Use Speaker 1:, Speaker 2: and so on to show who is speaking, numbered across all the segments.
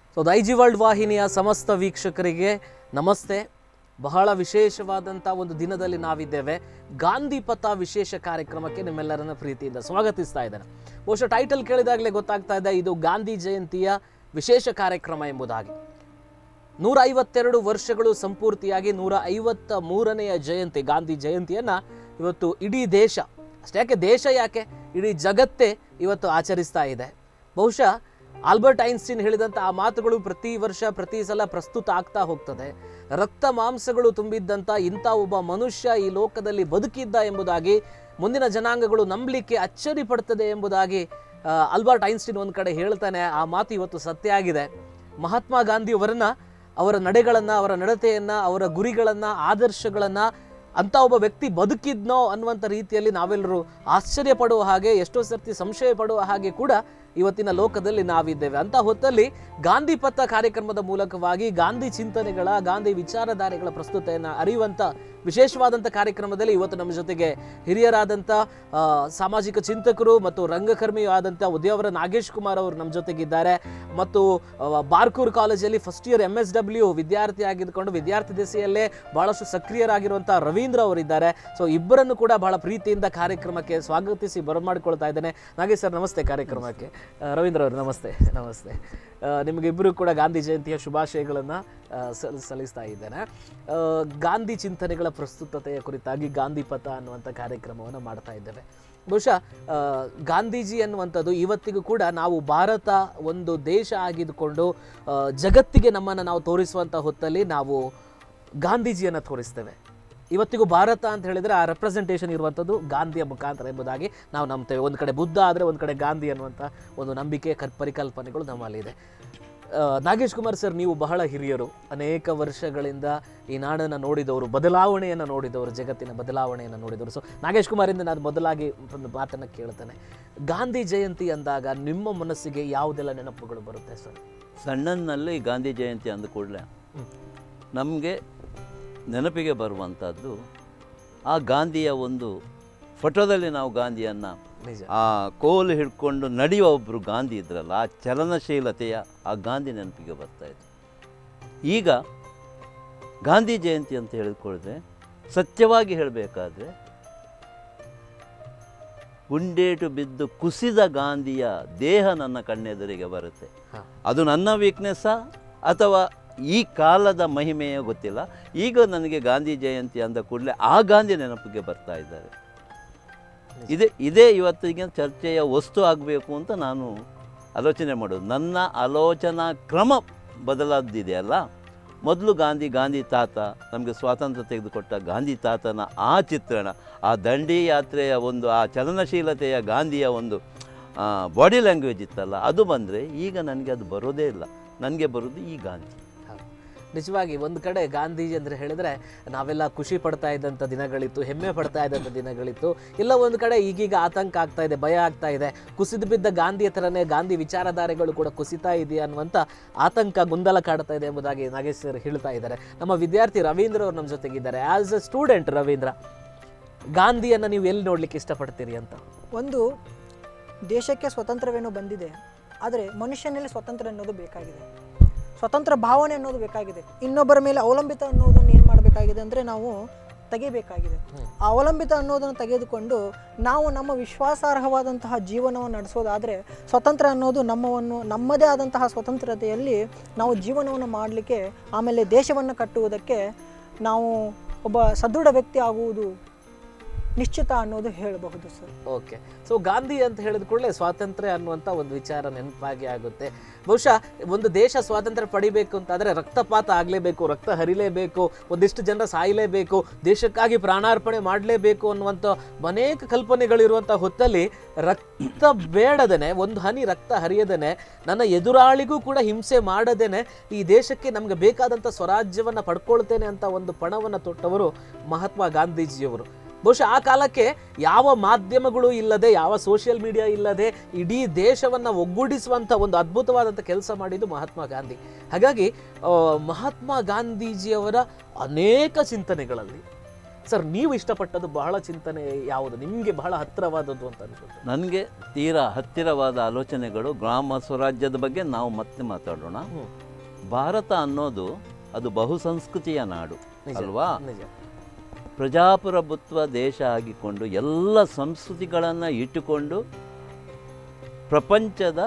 Speaker 1: So Daiji world ವಾಹಿನಿಯ ಸಮಸ್ತ ವೀಕ್ಷಕರಿಗೆ ನಮಸ್ತೆ ಬಹಳ ವಿಶೇಷವಾದಂಥ ಒಂದು ದಿನದಲ್ಲಿ ನಾವಿದ್ದೇವೆ ಗಾಂಧಿ ಪಥ ವಿಶೇಷ ಕಾರ್ಯಕ್ರಮಕ್ಕೆ ನಿಮ್ಮೆಲ್ಲರನ್ನ ಪ್ರೀತಿಯಿಂದ ಸ್ವಾಗತಿಸ್ತಾ ಇದ್ದೇನೆ ಬಹುಶಃ ಟೈಟಲ್ ಕೇಳಿದಾಗಲೇ ಗೊತ್ತಾಗ್ತಾ ಇದೆ ಇದು ಗಾಂಧಿ ಜಯಂತಿಯ ವಿಶೇಷ ಕಾರ್ಯಕ್ರಮ ಎಂಬುದಾಗಿ ನೂರ ಐವತ್ತೆರಡು ವರ್ಷಗಳು ಸಂಪೂರ್ತಿಯಾಗಿ ನೂರ ಐವತ್ತ ಮೂರನೆಯ ಜಯಂತಿ ಗಾಂಧಿ ಜಯಂತಿಯನ್ನ ಇವತ್ತು ಇಡೀ ದೇಶ ಅಷ್ಟೇ ಯಾಕೆ ದೇಶ ಯಾಕೆ ಇಡೀ ಜಗತ್ತೇ ಇವತ್ತು ಆಚರಿಸ್ತಾ ಇದೆ ಬಹುಶಃ ಆಲ್ಬರ್ಟ್ ಐನ್ಸ್ಟೀನ್ ಹೇಳಿದಂಥ ಆ ಮಾತುಗಳು ಪ್ರತಿ ವರ್ಷ ಪ್ರತಿ ಸಲ ಪ್ರಸ್ತುತ ಆಗ್ತಾ ಹೋಗ್ತದೆ ರಕ್ತ ಮಾಂಸಗಳು ತುಂಬಿದ್ದಂಥ ಇಂಥ ಒಬ್ಬ ಮನುಷ್ಯ ಈ ಲೋಕದಲ್ಲಿ ಬದುಕಿದ್ದ ಎಂಬುದಾಗಿ ಮುಂದಿನ ಜನಾಂಗಗಳು ನಂಬಲಿಕ್ಕೆ ಅಚ್ಚರಿ ಪಡ್ತದೆ ಎಂಬುದಾಗಿ ಆ, ಆಲ್ಬರ್ಟ್ ಐನ್ಸ್ಟೀನ್ ಒಂದು ಕಡೆ ಹೇಳ್ತಾನೆ ಆ ಮಾತು ಇವತ್ತು ಸತ್ಯ ಆಗಿದೆ ಮಹಾತ್ಮ ಗಾಂಧಿಯವರನ್ನ ಅವರ ನಡೆಗಳನ್ನು ಅವರ ನಡತೆಯನ್ನು ಅವರ ಗುರಿಗಳನ್ನು ಆದರ್ಶಗಳನ್ನು ಅಂಥ ಒಬ್ಬ ವ್ಯಕ್ತಿ ಬದುಕಿದ್ನೋ ಅನ್ನುವಂಥ ರೀತಿಯಲ್ಲಿ ನಾವೆಲ್ಲರೂ ಆಶ್ಚರ್ಯ ಪಡುವ ಹಾಗೆ ಎಷ್ಟೋ ಸರ್ತಿ ಸಂಶಯ ಪಡುವ ಹಾಗೆ ಕೂಡ ಇವತ್ತಿನ ಲೋಕದಲ್ಲಿ ನಾವಿದ್ದೇವೆ ಅಂತ ಹೊತ್ತಲ್ಲಿ ಗಾಂಧಿ ಪಥ ಕಾರ್ಯಕ್ರಮದ ಮೂಲಕವಾಗಿ ಗಾಂಧಿ ಚಿಂತನೆಗಳ ಗಾಂಧಿ ವಿಚಾರಧಾರೆಗಳ ಪ್ರಸ್ತುತೆಯನ್ನು ಅರಿಯುವಂಥ ವಿಶೇಷವಾದಂಥ ಕಾರ್ಯಕ್ರಮದಲ್ಲಿ ಇವತ್ತು ನಮ್ಮ ಜೊತೆಗೆ ಹಿರಿಯರಾದಂಥ ಆ, ಸಾಮಾಜಿಕ ಚಿಂತಕರು ಮತ್ತು ರಂಗಕರ್ಮಿಯೂ ಆದಂಥ ಉದ್ಯವರ ನಾಗೇಶ್ ಕುಮಾರ್ ಅವರು ನಮ್ಮ ಜೊತೆಗಿದ್ದಾರೆ ಮತ್ತು ಆ, ಬಾರ್ಕೂರ್ ಕಾಲೇಜಲ್ಲಿ first year M S W ವಿದ್ಯಾರ್ಥಿ ಆಗಿದ್ದುಕೊಂಡು ವಿದ್ಯಾರ್ಥಿ ದೆಸೆಯಲ್ಲೇ ಬಹಳಷ್ಟು ಸಕ್ರಿಯರಾಗಿರುವಂಥ ರವೀಂದ್ರ ಅವರಿದ್ದಾರೆ ಸೊ ಇಬ್ಬರನ್ನು ಕೂಡ ಬಹಳ ಪ್ರೀತಿಯಿಂದ ಕಾರ್ಯಕ್ರಮಕ್ಕೆ ಸ್ವಾಗತಿಸಿ ಬರಮಾಡಿಕೊಳ್ತಾ ಇದ್ದೇನೆ ನಾಗೇಶ್ ಸರ್ ನಮಸ್ತೆ ಕಾರ್ಯಕ್ರಮಕ್ಕೆ ಆ, ರವೀಂದ್ರ ಅವರು ನಮಸ್ತೆ ನಮಸ್ತೆ ಆ, ನಿಮಗಿಬ್ಬರು ಕೂಡ ಗಾಂಧಿ ಜಯಂತಿಯ ಶುಭಾಶಯಗಳನ್ನು ಸಲ್ ಸಲ್ಲಿಸ್ತಾ ಇದ್ದೇನೆ ಆ, ಗಾಂಧಿ ಚಿಂತನೆಗಳ ಪ್ರಸ್ತುತತೆಯ ಕುರಿತಾಗಿ ಗಾಂಧಿ ಪಥ ಅನ್ನುವಂಥ ಕಾರ್ಯಕ್ರಮವನ್ನು ಮಾಡ್ತಾ ಇದ್ದೇವೆ ಬಹುಶಃ ಆ, ಗಾಂಧೀಜಿ ಅನ್ನುವಂಥದ್ದು ಇವತ್ತಿಗೂ ಕೂಡ ನಾವು ಭಾರತ ಒಂದು ದೇಶ ಆಗಿದ್ದುಕೊಂಡು ಆ, ಜಗತ್ತಿಗೆ ನಮ್ಮನ್ನು ನಾವು ತೋರಿಸುವಂಥ ಹೊತ್ತಲ್ಲಿ ನಾವು ಗಾಂಧೀಜಿಯನ್ನು ತೋರಿಸ್ತೇವೆ ಇವತ್ತಿಗೂ ಭಾರತ ಅಂತ ಹೇಳಿದರೆ ಆ ರೆಪ್ರೆಸೆಂಟೇಷನ್ ಇರುವಂಥದ್ದು ಗಾಂಧಿಯ ಮುಖಾಂತರ ಎಂಬುದಾಗಿ ನಾವು ನಂಬ್ತೇವೆ ಒಂದು ಕಡೆ ಬುದ್ಧ ಆದರೆ ಒಂದು ಕಡೆ ಗಾಂಧಿ ಅನ್ನುವಂಥ ಒಂದು ನಂಬಿಕೆ ಕರ್ ಪರಿಕಲ್ಪನೆಗಳು ನಮ್ಮಲ್ಲಿದೆ ಆ, ನಾಗೇಶ್ ಕುಮಾರ್ ಸರ್ ನೀವು ಬಹಳ ಹಿರಿಯರು ಅನೇಕ ವರ್ಷಗಳಿಂದ ಈ ನಾಡನ್ನು ನೋಡಿದವರು ಬದಲಾವಣೆಯನ್ನು ನೋಡಿದವರು ಜಗತ್ತಿನ ಬದಲಾವಣೆಯನ್ನು ನೋಡಿದವರು ಸೊ ನಾಗೇಶ್ ಕುಮಾರಿಂದ ನಾನು ಮೊದಲಾಗಿ ಒಂದು ಮಾತನ್ನು ಕೇಳ್ತೇನೆ ಗಾಂಧಿ ಜಯಂತಿ ಅಂದಾಗ ನಿಮ್ಮ ಮನಸ್ಸಿಗೆ ಯಾವುದೆಲ್ಲ ನೆನಪುಗಳು ಬರುತ್ತೆ ಸರ್
Speaker 2: ಸಣ್ಣನಲ್ಲಿ ಗಾಂಧಿ ಜಯಂತಿ ಅಂದ ಕೂಡಲೇ ನಮಗೆ ನೆನಪಿಗೆ ಬರುವಂಥದ್ದು ಆ ಗಾಂಧಿಯ ಒಂದು ಫೋಟೋದಲ್ಲಿ ನಾವು ಗಾಂಧಿಯನ್ನು
Speaker 1: ನಿಜ
Speaker 2: ಆ ಕೋಲು ಹಿಡ್ಕೊಂಡು ನಡೆಯುವ ಒಬ್ಬರು ಗಾಂಧಿ ಇದ್ರಲ್ಲ ಆ ಚಲನಶೀಲತೆಯ ಆ ಗಾಂಧಿ ನೆನಪಿಗೆ ಬರ್ತಾ ಇದೆ ಈಗ ಗಾಂಧಿ ಜಯಂತಿ ಅಂತ ಹೇಳಿಕೊಳ್ಳ್ರೆ ಸತ್ಯವಾಗಿ ಹೇಳಬೇಕಾದ್ರೆ ಗುಂಡೇಟು ಬಿದ್ದು ಕುಸಿದ ಗಾಂಧಿಯ ದೇಹ ನನ್ನ ಕಣ್ಣೆದುರಿಗೆ ಬರುತ್ತೆ
Speaker 1: ಹಾ.
Speaker 2: ಅದು ನನ್ನ ವೀಕ್ನೆಸ್ಸಾ ಅಥವಾ ಈ ಕಾಲದ ಮಹಿಮೆಯೋ ಗೊತ್ತಿಲ್ಲ ಈಗ ನನಗೆ ಗಾಂಧಿ ಜಯಂತಿ ಅಂದ ಕೂಡಲೇ ಆ ಗಾಂಧಿ ನೆನಪಿಗೆ ಬರ್ತಾ ಇದ್ದಾರೆ ಇದೇ ಇದೇ ಇವತ್ತಿಗೆ ಚರ್ಚೆಯ ವಸ್ತು ಆಗಬೇಕು ಅಂತ ನಾನು ಆಲೋಚನೆ ಮಾಡೋದು ನನ್ನ ಆಲೋಚನಾ ಕ್ರಮ ಬದಲಾದಿದೆಯಲ್ಲ ಮೊದಲು ಗಾಂಧಿ ಗಾಂಧಿ ತಾತ ನಮಗೆ ಸ್ವಾತಂತ್ರ್ಯ ತೆಗೆದುಕೊಟ್ಟ ಗಾಂಧಿ ತಾತನ ಆ ಚಿತ್ರಣ ಆ ದಂಡಿ ಯಾತ್ರೆಯ ಒಂದು ಆ ಚಲನಶೀಲತೆಯ ಗಾಂಧಿಯ ಒಂದು ಬಾಡಿ ಲ್ಯಾಂಗ್ವೇಜ್ ಇತ್ತಲ್ಲ ಅದು ಬಂದರೆ ಈಗ ನನಗೆ ಅದು ಬರೋದೇ ಇಲ್ಲ ನನಗೆ ಬರೋದು ಈ ಗಾಂಧಿ
Speaker 1: ಹೌದು. ನಿಜವಾಗಿ ಒಂದು ಕಡೆ ಗಾಂಧೀಜಿ ಅಂದರೆ ಹೇಳಿದ್ರೆ ನಾವೆಲ್ಲ ಖುಷಿ ಪಡ್ತಾ ಇದ್ದಂಥ ದಿನಗಳಿತ್ತು ಹೆಮ್ಮೆ ಪಡ್ತಾ ಇದ್ದಂಥ ದಿನಗಳಿತ್ತು ಇಲ್ಲ ಒಂದು ಕಡೆ ಈಗೀಗ ಆತಂಕ ಆಗ್ತಾ ಇದೆ ಭಯ ಆಗ್ತಾ ಇದೆ ಕುಸಿದು ಬಿದ್ದ ಗಾಂಧಿಯ ಥರನೇ ಗಾಂಧಿ ವಿಚಾರಧಾರೆಗಳು ಕೂಡ ಕುಸಿತಾ ಇದೆಯಾ ಅನ್ನುವಂಥ ಆತಂಕ ಗೊಂದಲ ಕಾಡ್ತಾ ಇದೆ ಎಂಬುದಾಗಿ ನಾಗೇಶ್ ಸರ್ ಹೇಳ್ತಾ ಇದ್ದಾರೆ ನಮ್ಮ ವಿದ್ಯಾರ್ಥಿ ರವೀಂದ್ರ ಅವರು ನಮ್ಮ ಜೊತೆಗಿದ್ದಾರೆ ಆಸ್ ಎ ಸ್ಟೂಡೆಂಟ್ ರವೀಂದ್ರ ಗಾಂಧಿಯನ್ನು ನೀವು ಎಲ್ಲಿ ನೋಡ್ಲಿಕ್ಕೆ ಇಷ್ಟಪಡ್ತೀರಿ ಅಂತ
Speaker 3: ಒಂದು ದೇಶಕ್ಕೆ ಸ್ವತಂತ್ರವೇನೋ ಬಂದಿದೆ ಆದರೆ ಮನುಷ್ಯನಲ್ಲಿ ಸ್ವತಂತ್ರ ಅನ್ನೋದು ಬೇಕಾಗಿದೆ ಸ್ವತಂತ್ರ ಭಾವನೆ ಅನ್ನೋದು ಬೇಕಾಗಿದೆ ಇನ್ನೊಬ್ಬರ ಮೇಲೆ ಅವಲಂಬಿತ ಅನ್ನೋದನ್ನು ಏನು ಮಾಡಬೇಕಾಗಿದೆ ಅಂದರೆ ನಾವು ತೆಗಿಬೇಕಾಗಿದೆ ಆ ಅವಲಂಬಿತ ಅನ್ನೋದನ್ನು ತೆಗೆದುಕೊಂಡು ನಾವು ನಮ್ಮ ವಿಶ್ವಾಸಾರ್ಹವಾದಂತಹ ಜೀವನವನ್ನು ನಡೆಸೋದಾದರೆ ಸ್ವತಂತ್ರ ಅನ್ನೋದು ನಮ್ಮವನ್ನು ನಮ್ಮದೇ ಆದಂತಹ ಸ್ವತಂತ್ರತೆಯಲ್ಲಿ ನಾವು ಜೀವನವನ್ನು ಮಾಡಲಿಕ್ಕೆ ಆಮೇಲೆ ದೇಶವನ್ನು ಕಟ್ಟುವುದಕ್ಕೆ ನಾವು ಒಬ್ಬ ಸದೃಢ ವ್ಯಕ್ತಿ ಆಗುವುದು ನಿಶ್ಚಿತ ಅನ್ನೋದು ಹೇಳಬಹುದು ಸರ್
Speaker 1: ಓಕೆ ಸೊ ಗಾಂಧಿ ಅಂತ ಹೇಳಿದ ಕೂಡಲೇ ಸ್ವಾತಂತ್ರ್ಯ ಅನ್ನುವಂಥ ಒಂದು ವಿಚಾರ ನೆನಪಾಗಿ ಆಗುತ್ತೆ ಬಹುಶಃ ಒಂದು ದೇಶ ಸ್ವಾತಂತ್ರ್ಯ ಪಡಿಬೇಕು ಅಂತಾದರೆ ರಕ್ತಪಾತ ಆಗಲೇಬೇಕು ರಕ್ತ ಹರಿಲೇಬೇಕು ಒಂದಿಷ್ಟು ಜನರ ಸಾಯಲೇಬೇಕು ದೇಶಕ್ಕಾಗಿ ಪ್ರಾಣಾರ್ಪಣೆ ಮಾಡಲೇಬೇಕು ಅನ್ನುವಂಥ ಅನೇಕ ಕಲ್ಪನೆಗಳಿರುವಂಥ ಹೊತ್ತಲ್ಲಿ ರಕ್ತ ಬೇಡದೇನೆ ಒಂದು ಹನಿ ರಕ್ತ ಹರಿಯದೇನೆ ನನ್ನ ಎದುರಾಳಿಗೂ ಕೂಡ ಹಿಂಸೆ ಮಾಡದೇನೆ ಈ ದೇಶಕ್ಕೆ ನಮಗೆ ಬೇಕಾದಂಥ ಸ್ವರಾಜ್ಯವನ್ನು ಪಡ್ಕೊಳ್ತೇನೆ ಅಂತ ಒಂದು ಪಣವನ್ನು ತೊಟ್ಟವರು ಮಹಾತ್ಮ ಗಾಂಧೀಜಿಯವರು ಬಹುಶಃ ಆ ಕಾಲಕ್ಕೆ ಯಾವ ಮಾಧ್ಯಮಗಳು ಇಲ್ಲದೆ ಯಾವ ಸೋಷಿಯಲ್ ಮೀಡಿಯಾ ಇಲ್ಲದೆ ಇಡೀ ದೇಶವನ್ನು ಒಗ್ಗೂಡಿಸುವಂಥ ಒಂದು ಅದ್ಭುತವಾದಂಥ ಕೆಲಸ ಮಾಡಿದ್ದು ಮಹಾತ್ಮ ಗಾಂಧಿ ಹಾಗಾಗಿ ಆ, ಮಹಾತ್ಮ ಗಾಂಧೀಜಿಯವರ ಅನೇಕ ಚಿಂತನೆಗಳಲ್ಲಿ ಸರ್ ನೀವು ಇಷ್ಟಪಟ್ಟದ್ದು ಬಹಳ ಚಿಂತನೆ ಯಾವುದು ನಿಮಗೆ ಬಹಳ ಹತ್ತಿರವಾದದ್ದು ಅಂತ ಅನ್ಸುತ್ತೆ
Speaker 2: ನನಗೆ ತೀರಾ ಹತ್ತಿರವಾದ ಆಲೋಚನೆಗಳು ಗ್ರಾಮ ಸ್ವರಾಜ್ಯದ ಬಗ್ಗೆ ನಾವು ಮತ್ತೆ ಮಾತಾಡೋಣ
Speaker 1: ಹ್ಮ್.
Speaker 2: ಭಾರತ ಅನ್ನೋದು ಅದು ಬಹುಸಂಸ್ಕೃತಿಯ ನಾಡು
Speaker 1: ನಿಜ,
Speaker 2: ಅಲ್ವಾ
Speaker 1: ನಿಜ
Speaker 2: ಪ್ರಜಾಪ್ರಭುತ್ವ ದೇಶ ಆಗಿಕೊಂಡು ಎಲ್ಲ ಸಂಸ್ಕೃತಿಗಳನ್ನು ಇಟ್ಟುಕೊಂಡು ಪ್ರಪಂಚದ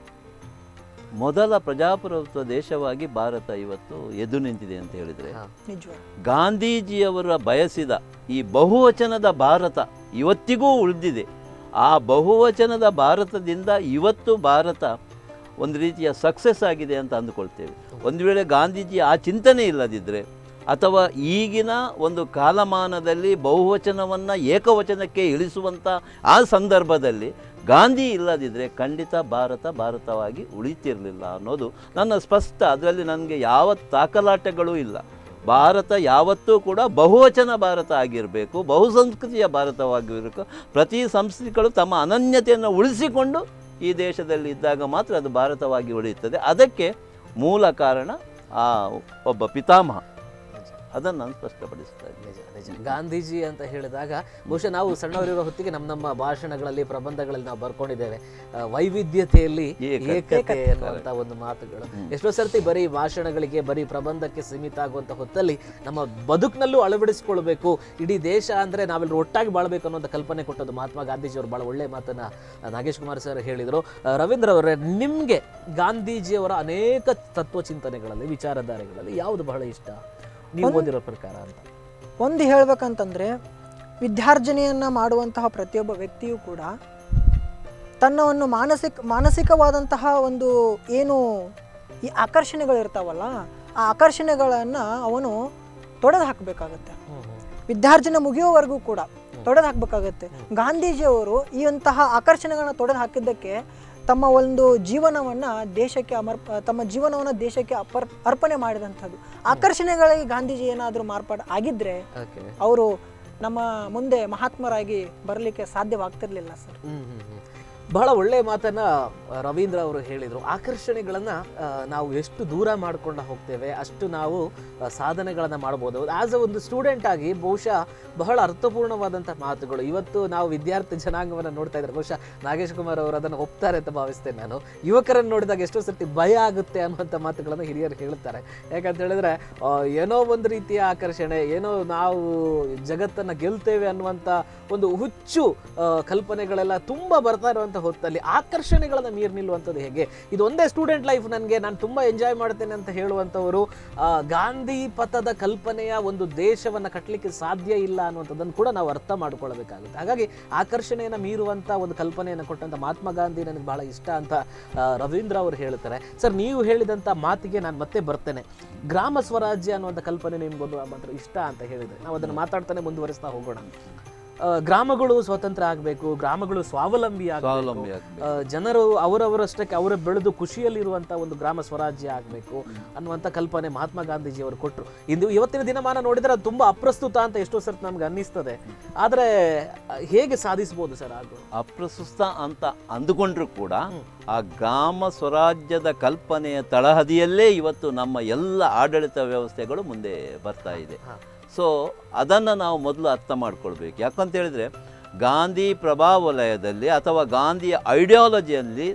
Speaker 2: ಮೊದಲ ಪ್ರಜಾಪ್ರಭುತ್ವ ದೇಶವಾಗಿ ಭಾರತ ಇವತ್ತು ಎದ್ದು ನಿಂತಿದೆ ಅಂತ ಹೇಳಿದರೆ
Speaker 1: ಹಾ.
Speaker 3: ನಿಜವಾಗ
Speaker 2: ಗಾಂಧೀಜಿಯವರ ಬಯಸಿದ ಈ ಬಹುವಚನದ ಭಾರತ ಇವತ್ತಿಗೂ ಉಳಿದಿದೆ ಆ ಬಹುವಚನದ ಭಾರತದಿಂದ ಇವತ್ತು ಭಾರತ ಒಂದು ರೀತಿಯ ಸಕ್ಸಸ್ ಆಗಿದೆ ಅಂತ ಅಂದುಕೊಳ್ತೇವೆ ಒಂದು ವೇಳೆ ಗಾಂಧೀಜಿ ಆ ಚಿಂತನೆ ಇಲ್ಲದಿದ್ದರೆ ಅಥವಾ ಈಗಿನ ಒಂದು ಕಾಲಮಾನದಲ್ಲಿ ಬಹುವಚನವನ್ನು ಏಕವಚನಕ್ಕೆ ಇಳಿಸುವಂಥ ಆ ಸಂದರ್ಭದಲ್ಲಿ ಗಾಂಧಿ ಇಲ್ಲದಿದ್ದರೆ ಖಂಡಿತ ಭಾರತ ಭಾರತವಾಗಿ ಉಳಿತಿರಲಿಲ್ಲ ಅನ್ನೋದು ನನ್ನ ಸ್ಪಷ್ಟ ಅದರಲ್ಲಿ ನನಗೆ ಯಾವ ತಾಕಲಾಟಗಳೂ ಇಲ್ಲ ಭಾರತ ಯಾವತ್ತೂ ಕೂಡ ಬಹುವಚನ ಭಾರತ ಆಗಿರಬೇಕು ಬಹುಸಂಸ್ಕೃತಿಯ ಭಾರತವಾಗಿರಬೇಕು ಪ್ರತಿ ಸಂಸ್ಕೃತಿಗಳು ತಮ್ಮ ಅನನ್ಯತೆಯನ್ನು ಉಳಿಸಿಕೊಂಡು ಈ ದೇಶದಲ್ಲಿ ಇದ್ದಾಗ ಮಾತ್ರ ಅದು ಭಾರತವಾಗಿ ಉಳಿಯುತ್ತದೆ ಅದಕ್ಕೆ ಮೂಲ ಕಾರಣ ಆ ಒಬ್ಬ ಪಿತಾಮಹ ಅದನ್ನು ನಾನು ಸ್ಪಷ್ಟಪಡಿಸ್ತಾ ಇದ್ದೀನಿ
Speaker 1: ನಿಜ ನಿಜ ಗಾಂಧೀಜಿ ಅಂತ ಹೇಳಿದಾಗ ಬಹುಶಃ ನಾವು ಸಣ್ಣವರಿರೋ ಹೊತ್ತಿಗೆ ನಮ್ಮ ನಮ್ಮ ಭಾಷಣಗಳಲ್ಲಿ ಪ್ರಬಂಧಗಳಲ್ಲಿ ನಾವು ಬರ್ಕೊಂಡಿದ್ದೇವೆ ಆ, ವೈವಿಧ್ಯತೆಯಲ್ಲಿ
Speaker 2: ಏಕತೆ.
Speaker 1: ಏಕತೆ ಅನ್ನುವಂತ ಒಂದು ಮಾತುಗಳು ಎಷ್ಟೋ ಸರ್ತಿ ಬರೀ ಭಾಷಣಗಳಿಗೆ ಬರೀ ಪ್ರಬಂಧಕ್ಕೆ ಸೀಮಿತ ಆಗುವಂತ ಹೊತ್ತಲ್ಲಿ ನಮ್ಮ ಬದುಕಿನಲ್ಲೂ ಅಳವಡಿಸಿಕೊಳ್ಬೇಕು ಇಡೀ ದೇಶ ಅಂದ್ರೆ ನಾವೆಲ್ಲರೂ ಒಟ್ಟಾಗಿ ಬಾಳ್ಬೇಕು ಅನ್ನೋಂಥ ಕಲ್ಪನೆ ಕೊಟ್ಟದ್ದು ಮಹಾತ್ಮ ಗಾಂಧೀಜಿ ಅವರು ಬಹಳ ಒಳ್ಳೆ ಮಾತನ್ನ ಆ, ನಾಗೇಶ್ ಕುಮಾರ್ ಸರ್ ಹೇಳಿದ್ರು ಆ, ರವೀಂದ್ರ ಅವರೇ ನಿಮ್ಗೆ ಗಾಂಧೀಜಿಯವರ ಅನೇಕ ತತ್ವ ಚಿಂತನೆಗಳಲ್ಲಿ ವಿಚಾರಧಾರೆಗಳಲ್ಲಿ ಯಾವುದು ಬಹಳ ಇಷ್ಟ ನೀವು ಓದಿರೋ ಪ್ರಕಾರ ಅಂತ
Speaker 3: ಒಂದು ಹೇಳ್ಬೇಕಂತಂದ್ರೆ ವಿದ್ಯಾರ್ಜನೆಯನ್ನ ಮಾಡುವಂತಹ ಪ್ರತಿಯೊಬ್ಬ ವ್ಯಕ್ತಿಯೂ ಕೂಡ ತನ್ನವನ್ನು ಮಾನಸಿಕ ಮಾನಸಿಕವಾದಂತಹ ಒಂದು ಏನು ಈ ಆಕರ್ಷಣೆಗಳಿರ್ತಾವಲ್ಲ ಆ ಆಕರ್ಷಣೆಗಳನ್ನು ಅವನು ತೊಡೆದು ಹಾಕಬೇಕಾಗತ್ತೆ ವಿದ್ಯಾರ್ಜನೆ ಮುಗಿಯೋವರೆಗೂ ಕೂಡ ತೊಡೆದು ಹಾಕಬೇಕಾಗತ್ತೆ ಗಾಂಧೀಜಿಯವರು ಈ ಅಂತಹ ಆಕರ್ಷಣೆಗಳನ್ನ ತೊಡೆದು ಹಾಕಿದ್ದಕ್ಕೆ ತಮ್ಮ ಒಂದು ಜೀವನವನ್ನು ದೇಶಕ್ಕೆ ಅಮರ್ಪ ತಮ್ಮ ಜೀವನವನ್ನು ದೇಶಕ್ಕೆ ಅಪರ್ ಅರ್ಪಣೆ ಮಾಡಿದಂಥದ್ದು ಆಕರ್ಷಣೆಗಳಿಗೆ ಗಾಂಧೀಜಿ ಏನಾದರೂ ಮಾರ್ಪಾಡು ಆಗಿದ್ದರೆ
Speaker 1: ಓಕೆ
Speaker 3: ಅವರು ನಮ್ಮ ಮುಂದೆ ಮಹಾತ್ಮರಾಗಿ ಬರಲಿಕ್ಕೆ ಸಾಧ್ಯವಾಗ್ತಿರ್ಲಿಲ್ಲ ಸರ್
Speaker 1: ಹ್ಮ್, ಹ್ಮ್, ಹ್ಮ್. ಬಹಳ ಒಳ್ಳೆಯ ಮಾತನ್ನ ಆ, ರವೀಂದ್ರ ಅವರು ಹೇಳಿದರು ಆಕರ್ಷಣೆಗಳನ್ನ ಆ, ನಾವು ಎಷ್ಟು ದೂರ ಮಾಡ್ಕೊಂಡು ಹೋಗ್ತೇವೆ ಅಷ್ಟು ನಾವು ಆ, ಸಾಧನೆಗಳನ್ನ ಮಾಡ್ಬೋದು ಆಸ್ ಅ ಒಂದು ಸ್ಟೂಡೆಂಟ್ ಆಗಿ ಬಹುಶಃ ಬಹಳ ಅರ್ಥಪೂರ್ಣವಾದಂಥ ಮಾತುಗಳು ಇವತ್ತು ನಾವು ವಿದ್ಯಾರ್ಥಿ ಜನಾಂಗವನ್ನು ನೋಡ್ತಾ ಇದ್ದಾರೆ ಬಹುಶಃ ನಾಗೇಶ್ ಕುಮಾರ್ ಅವರು ಅದನ್ನು ಒಪ್ತಾರೆ ಅಂತ ಭಾವಿಸ್ತೇನೆ ನಾನು ಯುವಕರನ್ನು ನೋಡಿದಾಗ ಎಷ್ಟೋ ಸರ್ತಿ ಭಯ ಆಗುತ್ತೆ ಅನ್ನುವಂಥ ಮಾತುಗಳನ್ನು ಹಿರಿಯರು ಹೇಳ್ತಾರೆ ಯಾಕಂತ ಹೇಳಿದ್ರೆ ಆ, ಏನೋ ಒಂದು ರೀತಿಯ ಆಕರ್ಷಣೆ ಏನೋ ನಾವು ಜಗತ್ತನ್ನು ಗೆಲ್ತೇವೆ ಅನ್ನುವಂಥ ಒಂದು ಹುಚ್ಚು ಆ, ಕಲ್ಪನೆಗಳೆಲ್ಲ ತುಂಬ ಬರ್ತಾ ಇರುವಂಥ ಹೊತ್ತಲ್ಲಿ ಆಕರ್ಷಣೆಗಳನ್ನು ಮೀರಿ ನಿಲ್ಲುವಂಥದ್ದು ಹೇಗೆ ಇದು ಒಂದೇ ಸ್ಟೂಡೆಂಟ್ ಲೈಫ್ ನನಗೆ ನಾನು ತುಂಬ ಎಂಜಾಯ್ ಮಾಡ್ತೇನೆ ಅಂತ ಹೇಳುವಂಥವರು ಆ, ಗಾಂಧಿ ಪಥದ ಕಲ್ಪನೆಯ ಒಂದು ದೇಶವನ್ನು ಕಟ್ಟಲಿಕ್ಕೆ ಸಾಧ್ಯ ಇಲ್ಲ ಅನ್ನುವಂಥದ್ದನ್ನು ಕೂಡ ನಾವು ಅರ್ಥ ಮಾಡ್ಕೊಳ್ಬೇಕಾಗುತ್ತೆ ಹಾಗಾಗಿ ಆಕರ್ಷಣೆಯನ್ನು ಮೀರುವಂಥ ಒಂದು ಕಲ್ಪನೆಯನ್ನು ಕೊಟ್ಟಂಥ ಮಹಾತ್ಮ ಗಾಂಧಿ ನನಗೆ ಬಹಳ ಇಷ್ಟ ಅಂತ ಆ, ರವೀಂದ್ರ ಅವರು ಹೇಳ್ತಾರೆ ಸರ್ ನೀವು ಹೇಳಿದಂಥ ಮಾತಿಗೆ ನಾನು ಮತ್ತೆ ಬರ್ತೇನೆ ಗ್ರಾಮ ಸ್ವರಾಜ್ಯ ಅನ್ನುವಂಥ ಕಲ್ಪನೆ ನಿಮ್ಗೊಂದು ಮಾತ್ರ ಇಷ್ಟ ಅಂತ ಹೇಳಿದ್ರೆ ನಾವು ಅದನ್ನು ಮಾತಾಡ್ತಾನೆ ಮುಂದುವರಿಸ್ತಾ ಹೋಗೋಣ ಆ, ಗ್ರಾಮಗಳು ಸ್ವತಂತ್ರ ಆಗಬೇಕು ಗ್ರಾಮಗಳು ಸ್ವಾವಲಂಬಿ
Speaker 2: ಸ್ವಾವಲಂಬಿ
Speaker 1: ಆಗಬೇಕು
Speaker 2: ಆಗ್ಬೇಕು.
Speaker 1: ಜನರು ಅವರವರಷ್ಟಕ್ಕೆ ಅವರ ಬೆಳೆದು ಖುಷಿಯಲ್ಲಿರುವಂಥ ಒಂದು ಗ್ರಾಮ ಸ್ವರಾಜ್ಯ ಆಗಬೇಕು ಅನ್ನುವಂಥ ಕಲ್ಪನೆ ಮಹಾತ್ಮ ಗಾಂಧೀಜಿ ಅವರು ಕೊಟ್ಟರು ಇಂದು ಇವತ್ತಿನ ದಿನಮಾನ ನೋಡಿದ್ರೆ ಅದು ತುಂಬ ಅಪ್ರಸ್ತುತ ಅಂತ ಎಷ್ಟೋ ಸರ್ತಿ ನಮ್ಗೆ ಅನ್ನಿಸ್ತದೆ ಆದರೆ ಆ, ಹೇಗೆ ಸಾಧಿಸ್ಬೋದು ಸರ್ ಅದು
Speaker 2: ಅಪ್ರಸ್ತುತ ಅಂತ ಅಂದುಕೊಂಡ್ರೂ ಕೂಡ ಆ ಗ್ರಾಮ ಸ್ವರಾಜ್ಯದ ಕಲ್ಪನೆಯ ತಳಹದಿಯಲ್ಲೇ ಇವತ್ತು ನಮ್ಮ ಎಲ್ಲ ಆಡಳಿತ ವ್ಯವಸ್ಥೆಗಳು ಮುಂದೆ ಬರ್ತಾ ಇದೆ
Speaker 1: ಹಾ.
Speaker 2: ಸೊ ಅದನ್ನು ನಾವು ಮೊದಲು ಅರ್ಥ ಮಾಡ್ಕೊಳ್ಬೇಕು ಯಾಕಂತ ಹೇಳಿದರೆ ಗಾಂಧಿ ಪ್ರಭಾವಲಯದಲ್ಲಿ ಅಥವಾ ಗಾಂಧಿಯ ಐಡಿಯಾಲಜಿಯಲ್ಲಿ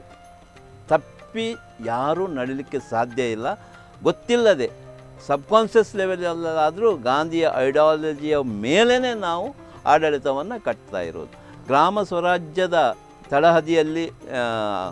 Speaker 2: ತಪ್ಪಿ ಯಾರೂ ನಡಿಲಿಕ್ಕೆ ಸಾಧ್ಯ ಇಲ್ಲ ಗೊತ್ತಿಲ್ಲದೆ ಸಬ್ಕಾನ್ಷಿಯಸ್ ಲೆವೆಲಲ್ಲಾದರೂ ಗಾಂಧಿಯ ಐಡಿಯಾಲಜಿಯ ಮೇಲೇ ನಾವು ಆಡಳಿತವನ್ನು ಕಟ್ತಾ ಇರೋದು ಗ್ರಾಮ ಸ್ವರಾಜ್ಯದ ತಳಹದಿಯಲ್ಲಿ ಆ,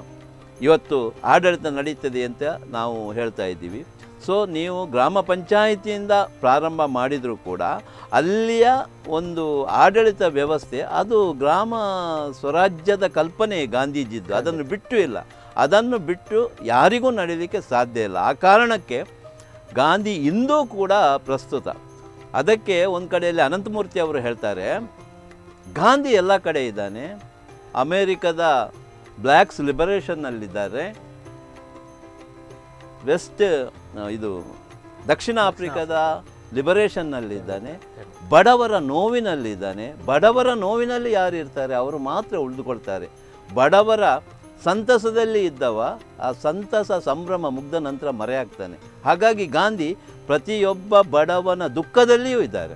Speaker 2: ಇವತ್ತು ಆಡಳಿತ ನಡೀತದೆ ಅಂತ ನಾವು ಹೇಳ್ತಾ ಇದ್ದೀವಿ ಸೊ ನೀವು ಗ್ರಾಮ ಪಂಚಾಯಿತಿಯಿಂದ ಪ್ರಾರಂಭ ಮಾಡಿದರೂ ಕೂಡ ಅಲ್ಲಿಯ ಒಂದು ಆಡಳಿತ ವ್ಯವಸ್ಥೆ ಅದು ಗ್ರಾಮ ಸ್ವರಾಜ್ಯದ ಕಲ್ಪನೆ ಗಾಂಧೀಜಿದ್ದು ಅದನ್ನು ಬಿಟ್ಟು ಇಲ್ಲ ಅದನ್ನು ಬಿಟ್ಟು ಯಾರಿಗೂ ನಡೀಲಿಕ್ಕೆ ಸಾಧ್ಯ ಇಲ್ಲ ಆ ಕಾರಣಕ್ಕೆ ಗಾಂಧಿ ಇಂದೂ ಕೂಡ ಪ್ರಸ್ತುತ ಅದಕ್ಕೆ ಒಂದು ಕಡೆಯಲ್ಲಿ ಅನಂತಮೂರ್ತಿ ಅವರು ಹೇಳ್ತಾರೆ ಗಾಂಧಿ ಎಲ್ಲ ಕಡೆ ಇದ್ದಾನೆ ಅಮೇರಿಕದ ಬ್ಲ್ಯಾಕ್ಸ್ ಲಿಬರೇಷನ್ನಲ್ಲಿದ್ದಾರೆ ವೆಸ್ಟ್ ಆ, ಇದು ದಕ್ಷಿಣ ಆಫ್ರಿಕಾದ ಲಿಬರೇಷನ್ನಲ್ಲಿದ್ದಾನೆ ಬಡವರ ನೋವಿನಲ್ಲಿದ್ದಾನೆ ಬಡವರ ನೋವಿನಲ್ಲಿ ಯಾರು ಇರ್ತಾರೆ ಅವರು ಮಾತ್ರ ಉಳಿದುಕೊಳ್ತಾರೆ ಬಡವರ ಸಂತಸದಲ್ಲಿ ಇದ್ದವ ಆ ಸಂತಸ ಸಂಭ್ರಮ ಮುಗ್ದ ನಂತರ ಮರೆಯಾಗ್ತಾನೆ ಹಾಗಾಗಿ ಗಾಂಧಿ ಪ್ರತಿಯೊಬ್ಬ ಬಡವನ ದುಃಖದಲ್ಲಿಯೂ ಇದ್ದಾರೆ ಸೊ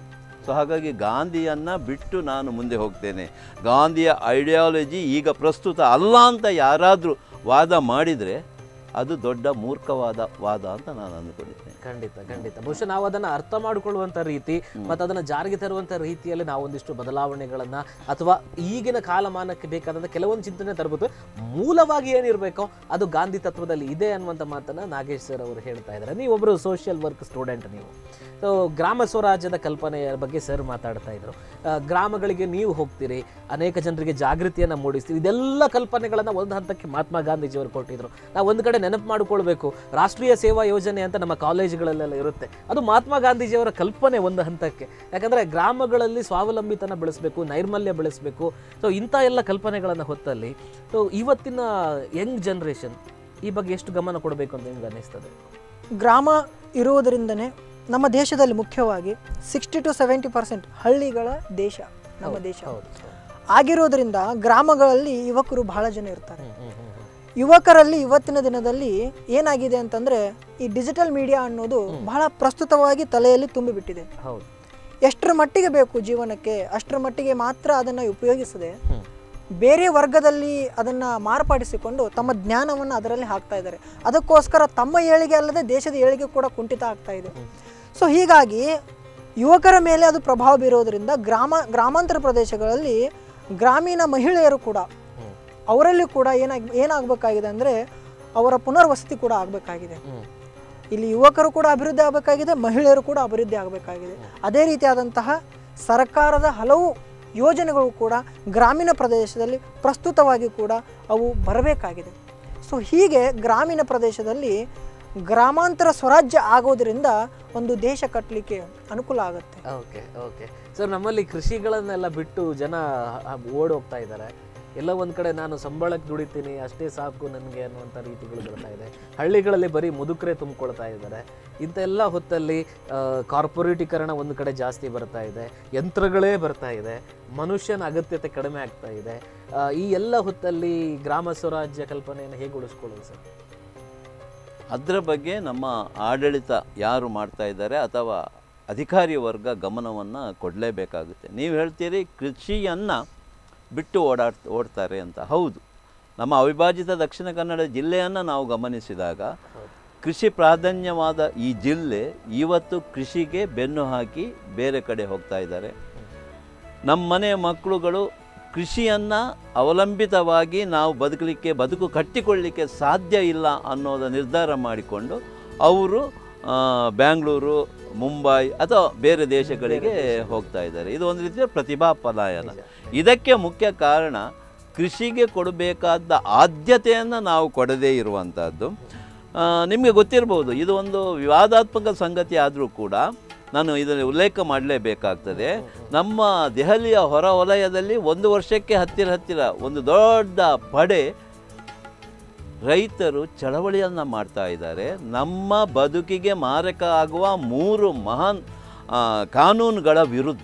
Speaker 2: ಸೊ ಹಾಗಾಗಿ ಗಾಂಧಿಯನ್ನು ಬಿಟ್ಟು ನಾನು ಮುಂದೆ ಹೋಗ್ತೇನೆ ಗಾಂಧಿಯ ಐಡಿಯಾಲಜಿ ಈಗ ಪ್ರಸ್ತುತ ಅಲ್ಲ ಅಂತ ಯಾರಾದರೂ ವಾದ ಮಾಡಿದರೆ ಅದು ದೊಡ್ಡ ಮೂರ್ಖವಾದ ವಾದ ಅಂತ ನಾನು ಅಂದ್ಕೊಂಡಿದ್ದೇನೆ
Speaker 1: ಖಂಡಿತ ಖಂಡಿತ ಬಹುಶಃ ನಾವು ಅದನ್ನ ಅರ್ಥ ಮಾಡಿಕೊಳ್ಳುವಂತ ರೀತಿ ಮತ್ತು ಅದನ್ನ ಜಾರಿಗೆ ತರುವಂತ ರೀತಿಯಲ್ಲಿ ನಾವು ಒಂದಿಷ್ಟು ಬದಲಾವಣೆಗಳನ್ನ ಅಥವಾ ಈಗಿನ ಕಾಲಮಾನಕ್ಕೆ ಬೇಕಾದಂತ ಕೆಲವೊಂದು ಚಿಂತನೆ ತರಬಹುದು ಮೂಲವಾಗಿ ಏನಿರಬೇಕೋ ಅದು ಗಾಂಧಿ ತತ್ವದಲ್ಲಿ ಇದೆ ಅನ್ನುವಂಥ ಮಾತನ್ನ ನಾಗೇಶ್ ಸರ್ ಅವರು ಹೇಳ್ತಾ ಇದ್ದಾರೆ ನೀವೊಬ್ಬರು ಸೋಷಿಯಲ್ ವರ್ಕ್ ಸ್ಟೂಡೆಂಟ್ ನೀವು ಸೊ ಗ್ರಾಮ ಸ್ವರಾಜ್ಯದ ಕಲ್ಪನೆಯ ಬಗ್ಗೆ ಸರ್ ಮಾತಾಡ್ತಾ ಇದ್ರು ಆ, ಗ್ರಾಮಗಳಿಗೆ ನೀವು ಹೋಗ್ತೀರಿ ಅನೇಕ ಜನರಿಗೆ ಜಾಗೃತಿಯನ್ನು ಮೂಡಿಸ್ತೀರಿ ಇದೆಲ್ಲ ಕಲ್ಪನೆಗಳನ್ನು ಒಂದು ಹಂತಕ್ಕೆ ಮಹಾತ್ಮ ಗಾಂಧೀಜಿಯವರು ಕೊಟ್ಟಿದ್ರು ನಾವು ಒಂದು ಕಡೆ ನೆನಪು ಮಾಡಿಕೊಳ್ಬೇಕು ರಾಷ್ಟ್ರೀಯ ಸೇವಾ ಯೋಜನೆ ಅಂತ ನಮ್ಮ ಕಾಲೇಜುಗಳಲ್ಲೆಲ್ಲ ಇರುತ್ತೆ ಅದು ಮಹಾತ್ಮ ಗಾಂಧೀಜಿಯವರ ಕಲ್ಪನೆ ಒಂದು ಹಂತಕ್ಕೆ ಯಾಕಂದರೆ ಗ್ರಾಮಗಳಲ್ಲಿ ಸ್ವಾವಲಂಬಿತನ ಬೆಳೆಸಬೇಕು ನೈರ್ಮಲ್ಯ ಬೆಳೆಸಬೇಕು ಸೊ ಇಂಥ ಎಲ್ಲ ಕಲ್ಪನೆಗಳನ್ನು ಹೊತ್ತಲ್ಲಿ ಸೊ ಇವತ್ತಿನ ಯಂಗ್ ಜನ್ರೇಷನ್ ಈ ಬಗ್ಗೆ ಎಷ್ಟು ಗಮನ ಕೊಡಬೇಕು ಅಂತ ನಿಮ್ಗೆ ಅನ್ನಿಸ್ತದೆ
Speaker 3: ಗ್ರಾಮ ಇರುವುದರಿಂದನೇ ನಮ್ಮ ದೇಶದಲ್ಲಿ ಮುಖ್ಯವಾಗಿ ಸಿಕ್ಸ್ಟಿ ಟು ಸೆವೆಂಟಿ ಪರ್ಸೆಂಟ್ ಹಳ್ಳಿಗಳ ದೇಶ ನಮ್ಮ ದೇಶ
Speaker 1: ಹೌದು
Speaker 3: ಆಗಿರೋದ್ರಿಂದ ಗ್ರಾಮಗಳಲ್ಲಿ ಯುವಕರು ಬಹಳ ಜನ ಇರ್ತಾರೆ
Speaker 1: ಹ್ಮ್, ಹ್ಮ್, ಹ್ಮ್, ಹ್ಮ್.
Speaker 3: ಯುವಕರಲ್ಲಿ ಇವತ್ತಿನ ದಿನದಲ್ಲಿ ಏನಾಗಿದೆ ಅಂತಂದ್ರೆ ಈ ಡಿಜಿಟಲ್ ಮೀಡಿಯಾ ಅನ್ನೋದು ಬಹಳ ಪ್ರಸ್ತುತವಾಗಿ ತಲೆಯಲ್ಲಿ ತುಂಬಿಬಿಟ್ಟಿದೆ
Speaker 1: ಹೌದು
Speaker 3: ಎಷ್ಟರ ಮಟ್ಟಿಗೆ ಬೇಕು ಜೀವನಕ್ಕೆ ಅಷ್ಟರ ಮಟ್ಟಿಗೆ ಮಾತ್ರ ಅದನ್ನು ಉಪಯೋಗಿಸದೆ
Speaker 1: ಹ್ಮ್.
Speaker 3: ಬೇರೆ ವರ್ಗದಲ್ಲಿ ಅದನ್ನು ಮಾರ್ಪಡಿಸಿಕೊಂಡು ತಮ್ಮ ಜ್ಞಾನವನ್ನು ಅದರಲ್ಲಿ ಹಾಕ್ತಾ ಇದ್ದಾರೆ ಅದಕ್ಕೋಸ್ಕರ ತಮ್ಮ ಏಳಿಗೆ ಅಲ್ಲದೆ ದೇಶದ ಏಳಿಗೆ ಕೂಡ ಕುಂಠಿತ ಆಗ್ತಾ ಇದೆ ಸೊ ಹೀಗಾಗಿ ಯುವಕರ ಮೇಲೆ ಅದು ಪ್ರಭಾವ ಬೀರೋದ್ರಿಂದ ಗ್ರಾಮ ಗ್ರಾಮಾಂತರ ಪ್ರದೇಶಗಳಲ್ಲಿ ಗ್ರಾಮೀಣ ಮಹಿಳೆಯರು ಕೂಡ
Speaker 1: ಹ್ಮ್.
Speaker 3: ಅವರಲ್ಲಿ ಕೂಡ ಏನಾಗಿ ಏನಾಗಬೇಕಾಗಿದೆ ಅಂದರೆ ಅವರ ಪುನರ್ವಸತಿ ಕೂಡ ಆಗಬೇಕಾಗಿದೆ
Speaker 1: ಹ್ಮ್.
Speaker 3: ಇಲ್ಲಿ ಯುವಕರು ಕೂಡ ಅಭಿವೃದ್ಧಿ ಆಗಬೇಕಾಗಿದೆ ಮಹಿಳೆಯರು ಕೂಡ ಅಭಿವೃದ್ಧಿ ಆಗಬೇಕಾಗಿದೆ ಅದೇ ರೀತಿಯಾದಂತಹ ಸರ್ಕಾರದ ಹಲವು ಯೋಜನೆಗಳು ಕೂಡ ಗ್ರಾಮೀಣ ಪ್ರದೇಶದಲ್ಲಿ ಪ್ರಸ್ತುತವಾಗಿ ಕೂಡ ಅವು ಬರಬೇಕಾಗಿದೆ ಸೊ ಹೀಗೆ ಗ್ರಾಮೀಣ ಪ್ರದೇಶದಲ್ಲಿ ಗ್ರಾಮಾಂತರ ಸ್ವರಾಜ್ಯ ಆಗೋದ್ರಿಂದ ಒಂದು ದೇಶ ಕಟ್ಟಲಿಕ್ಕೆ ಅನುಕೂಲ ಆಗುತ್ತೆ
Speaker 1: ಓಕೆ ಓಕೆ ಸರ್ ನಮ್ಮಲ್ಲಿ ಕೃಷಿಗಳನ್ನೆಲ್ಲ ಬಿಟ್ಟು ಜನ ಹ- ಓಡ್ ಹೋಗ್ತಾ ಇದ್ದಾರೆ ಎಲ್ಲ ಒಂದ್ ಕಡೆ ನಾನು ಸಂಬಳಕ್ಕೆ ದುಡಿತೀನಿ ಅಷ್ಟೇ ಸಾಕು ನನಗೆ ಅನ್ನುವಂಥ ರೀತಿಗಳು ಬರ್ತಾ ಇದೆ ಹಳ್ಳಿಗಳಲ್ಲಿ ಬರೀ ಮುದುಕರೇ ತುಂಬಿಕೊಳ್ತಾ ಇದ್ದಾರೆ ಇಂಥ ಎಲ್ಲ ಹೊತ್ತಲ್ಲಿ ಆ, ಕಾರ್ಪೊರೇಟೀಕರಣ ಒಂದು ಕಡೆ ಜಾಸ್ತಿ ಬರ್ತಾ ಇದೆ ಯಂತ್ರಗಳೇ ಬರ್ತಾ ಇದೆ ಮನುಷ್ಯನ ಅಗತ್ಯತೆ ಕಡಿಮೆ ಆಗ್ತಾ ಇದೆ ಆ, ಈ ಎಲ್ಲ ಹೊತ್ತಲ್ಲಿ ಗ್ರಾಮ ಸ್ವರಾಜ್ಯ ಕಲ್ಪನೆಯನ್ನು ಹೇಗೆ ಉಳಿಸ್ಕೊಳ್ಳೋದು ಸರ್
Speaker 2: ಅದರ ಬಗ್ಗೆ ನಮ್ಮ ಆಡಳಿತ ಯಾರು ಮಾಡ್ತಾ ಇದ್ದಾರೆ ಅಥವಾ ಅಧಿಕಾರಿ ವರ್ಗ ಗಮನವನ್ನು ಕೊಡಲೇಬೇಕಾಗುತ್ತೆ ನೀವು ಹೇಳ್ತೀರಿ ಕೃಷಿಯನ್ನು ಬಿಟ್ಟು ಓಡಾಡ್ ಓಡ್ತಾರೆ ಅಂತ ಹೌದು ನಮ್ಮ ಅವಿಭಾಜಿತ ದಕ್ಷಿಣ ಕನ್ನಡ ಜಿಲ್ಲೆಯನ್ನು ನಾವು ಗಮನಿಸಿದಾಗ ಕೃಷಿ ಪ್ರಾಧಾನ್ಯವಾದ ಈ ಜಿಲ್ಲೆ ಇವತ್ತು ಕೃಷಿಗೆ ಬೆನ್ನು ಹಾಕಿ ಬೇರೆ ಕಡೆ ಹೋಗ್ತಾ ಇದ್ದಾರೆ ನಮ್ಮ ಮನೆಯ ಮಕ್ಕಳುಗಳು ಕೃಷಿಯನ್ನು ಅವಲಂಬಿತವಾಗಿ ನಾವು ಬದುಕಲಿಕ್ಕೆ ಬದುಕು ಕಟ್ಟಿಕೊಳ್ಳಲಿಕ್ಕೆ ಸಾಧ್ಯ ಇಲ್ಲ ಅನ್ನೋದ ನಿರ್ಧಾರ ಮಾಡಿಕೊಂಡು ಅವರು ಆ, ಬ್ಯಾಂಗ್ಳೂರು ಮುಂಬೈ ಅಥವಾ ಬೇರೆ ದೇಶಗಳಿಗೆ ಹೋಗ್ತಾ ಇದ್ದಾರೆ ಇದು ಒಂದು ರೀತಿಯ ಪ್ರತಿಭಾ ಪಲಾಯನ ಇದಕ್ಕೆ ಮುಖ್ಯ ಕಾರಣ ಕೃಷಿಗೆ ಕೊಡಬೇಕಾದ ಆದ್ಯತೆಯನ್ನು ನಾವು ಕೊಡದೇ ಇರುವಂಥದ್ದು ಆ, ನಿಮಗೆ ಗೊತ್ತಿರ್ಬೋದು ಇದು ಒಂದು ವಿವಾದಾತ್ಮಕ ಸಂಗತಿ ಆದರೂ ಕೂಡ ನಾನು ಇದನ್ನು ಉಲ್ಲೇಖ ಮಾಡಲೇಬೇಕಾಗ್ತದೆ ನಮ್ಮ ದೆಹಲಿಯ ಹೊರ ವಲಯದಲ್ಲಿ ಒಂದು ವರ್ಷಕ್ಕೆ ಹತ್ತಿರ ಹತ್ತಿರ ಒಂದು ದೊಡ್ಡ ಪಡೆ ರೈತರು ಚಳವಳಿಯನ್ನು ಮಾಡ್ತಾ ಇದ್ದಾರೆ ನಮ್ಮ ಬದುಕಿಗೆ ಮಾರಕ ಆಗುವ ಮೂರು ಮಹಾನ್ ಆ, ಕಾನೂನುಗಳ ವಿರುದ್ಧ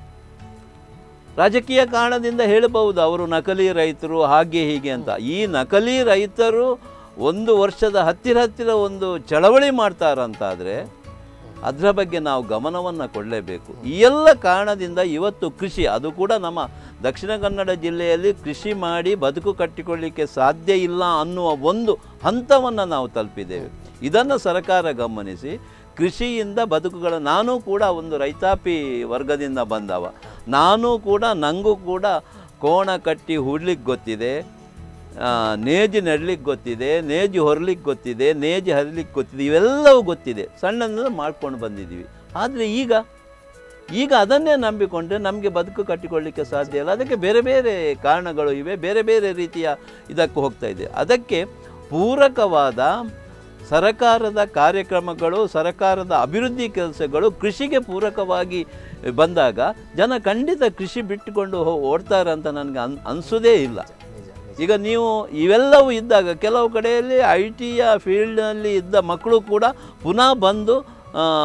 Speaker 2: ರಾಜಕೀಯ ಕಾರಣದಿಂದ ಹೇಳಬಹುದು ಅವರು ನಕಲಿ ರೈತರು ಹಾಗೆ ಹೀಗೆ ಅಂತ ಈ ನಕಲಿ ರೈತರು ಒಂದು ವರ್ಷದ ಹತ್ತಿರ ಹತ್ತಿರ ಒಂದು ಚಳವಳಿ ಮಾಡ್ತಾರಂತಾದರೆ ಅದರ ಬಗ್ಗೆ ನಾವು ಗಮನವನ್ನು ಕೊಡಲೇಬೇಕು ಈ ಎಲ್ಲ ಕಾರಣದಿಂದ ಇವತ್ತು ಕೃಷಿ ಅದು ಕೂಡ ನಮ್ಮ ದಕ್ಷಿಣ ಕನ್ನಡ ಜಿಲ್ಲೆಯಲ್ಲಿ ಕೃಷಿ ಮಾಡಿ ಬದುಕು ಕಟ್ಟಿಕೊಳ್ಳಿಕ್ಕೆ ಸಾಧ್ಯ ಇಲ್ಲ ಅನ್ನುವ ಒಂದು ಹಂತವನ್ನು ನಾವು ತಲುಪಿದ್ದೇವೆ ಇದನ್ನು ಸರ್ಕಾರ ಗಮನಿಸಿ ಕೃಷಿಯಿಂದ ಬದುಕುಗಳ ನಾನು ಕೂಡ ಒಂದು ರೈತಾಪಿ ವರ್ಗದಿಂದ ಬಂದವ ನಾನು ಕೂಡ ನನಗೂ ಕೂಡ ಕೋಣ ಕಟ್ಟಿ ಹೂಡ್ಲಿಕ್ಕೆ ಗೊತ್ತಿದೆ ಆ, ನೇಜಿ ನೆಡ್ಲಿಕ್ಕೆ ಗೊತ್ತಿದೆ ನೇಜಿ ಹೊರಲಿಕ್ಕೆ ಗೊತ್ತಿದೆ ನೇಜಿ ಹರಿಲಿಕ್ಕೆ ಗೊತ್ತಿದೆ ಇವೆಲ್ಲವೂ ಗೊತ್ತಿದೆ ಸಣ್ಣದಿಂದ ಮಾಡ್ಕೊಂಡು ಬಂದಿದ್ದೀವಿ ಆದರೆ ಈಗ ಈಗ ಅದನ್ನೇ ನಂಬಿಕೊಂಡ್ರೆ ನಮಗೆ ಬದುಕು ಕಟ್ಟಿಕೊಳ್ಳಿಕ್ಕೆ ಸಾಧ್ಯ ಇಲ್ಲ ಅದಕ್ಕೆ ಬೇರೆ ಬೇರೆ ಕಾರಣಗಳು ಇವೆ ಬೇರೆ ಬೇರೆ ರೀತಿಯ ಇದಕ್ಕೆ ಹೋಗ್ತಾ ಇದೆ ಅದಕ್ಕೆ ಪೂರಕವಾದ ಸರಕಾರದ ಕಾರ್ಯಕ್ರಮಗಳು ಸರಕಾರದ ಅಭಿವೃದ್ಧಿ ಕೆಲಸಗಳು ಕೃಷಿಗೆ ಪೂರಕವಾಗಿ ಬಂದಾಗ ಜನ ಖಂಡಿತ ಕೃಷಿ ಬಿಟ್ಟುಕೊಂಡು ಹೋ ಓಡ್ತಾರೆ ಅಂತ ನನಗೆ ಅನ್ ಅನಿಸೋದೇ ಇಲ್ಲ
Speaker 1: ನಿಜ ನಿಜ
Speaker 2: ಈಗ ನೀವು ಇವೆಲ್ಲವೂ ಇದ್ದಾಗ ಕೆಲವು ಕಡೆಯಲ್ಲಿ ಐ ಟಿಯ ಫೀಲ್ಡ್ನಲ್ಲಿ ಇದ್ದ ಮಕ್ಕಳು ಕೂಡ ಪುನಃ ಬಂದು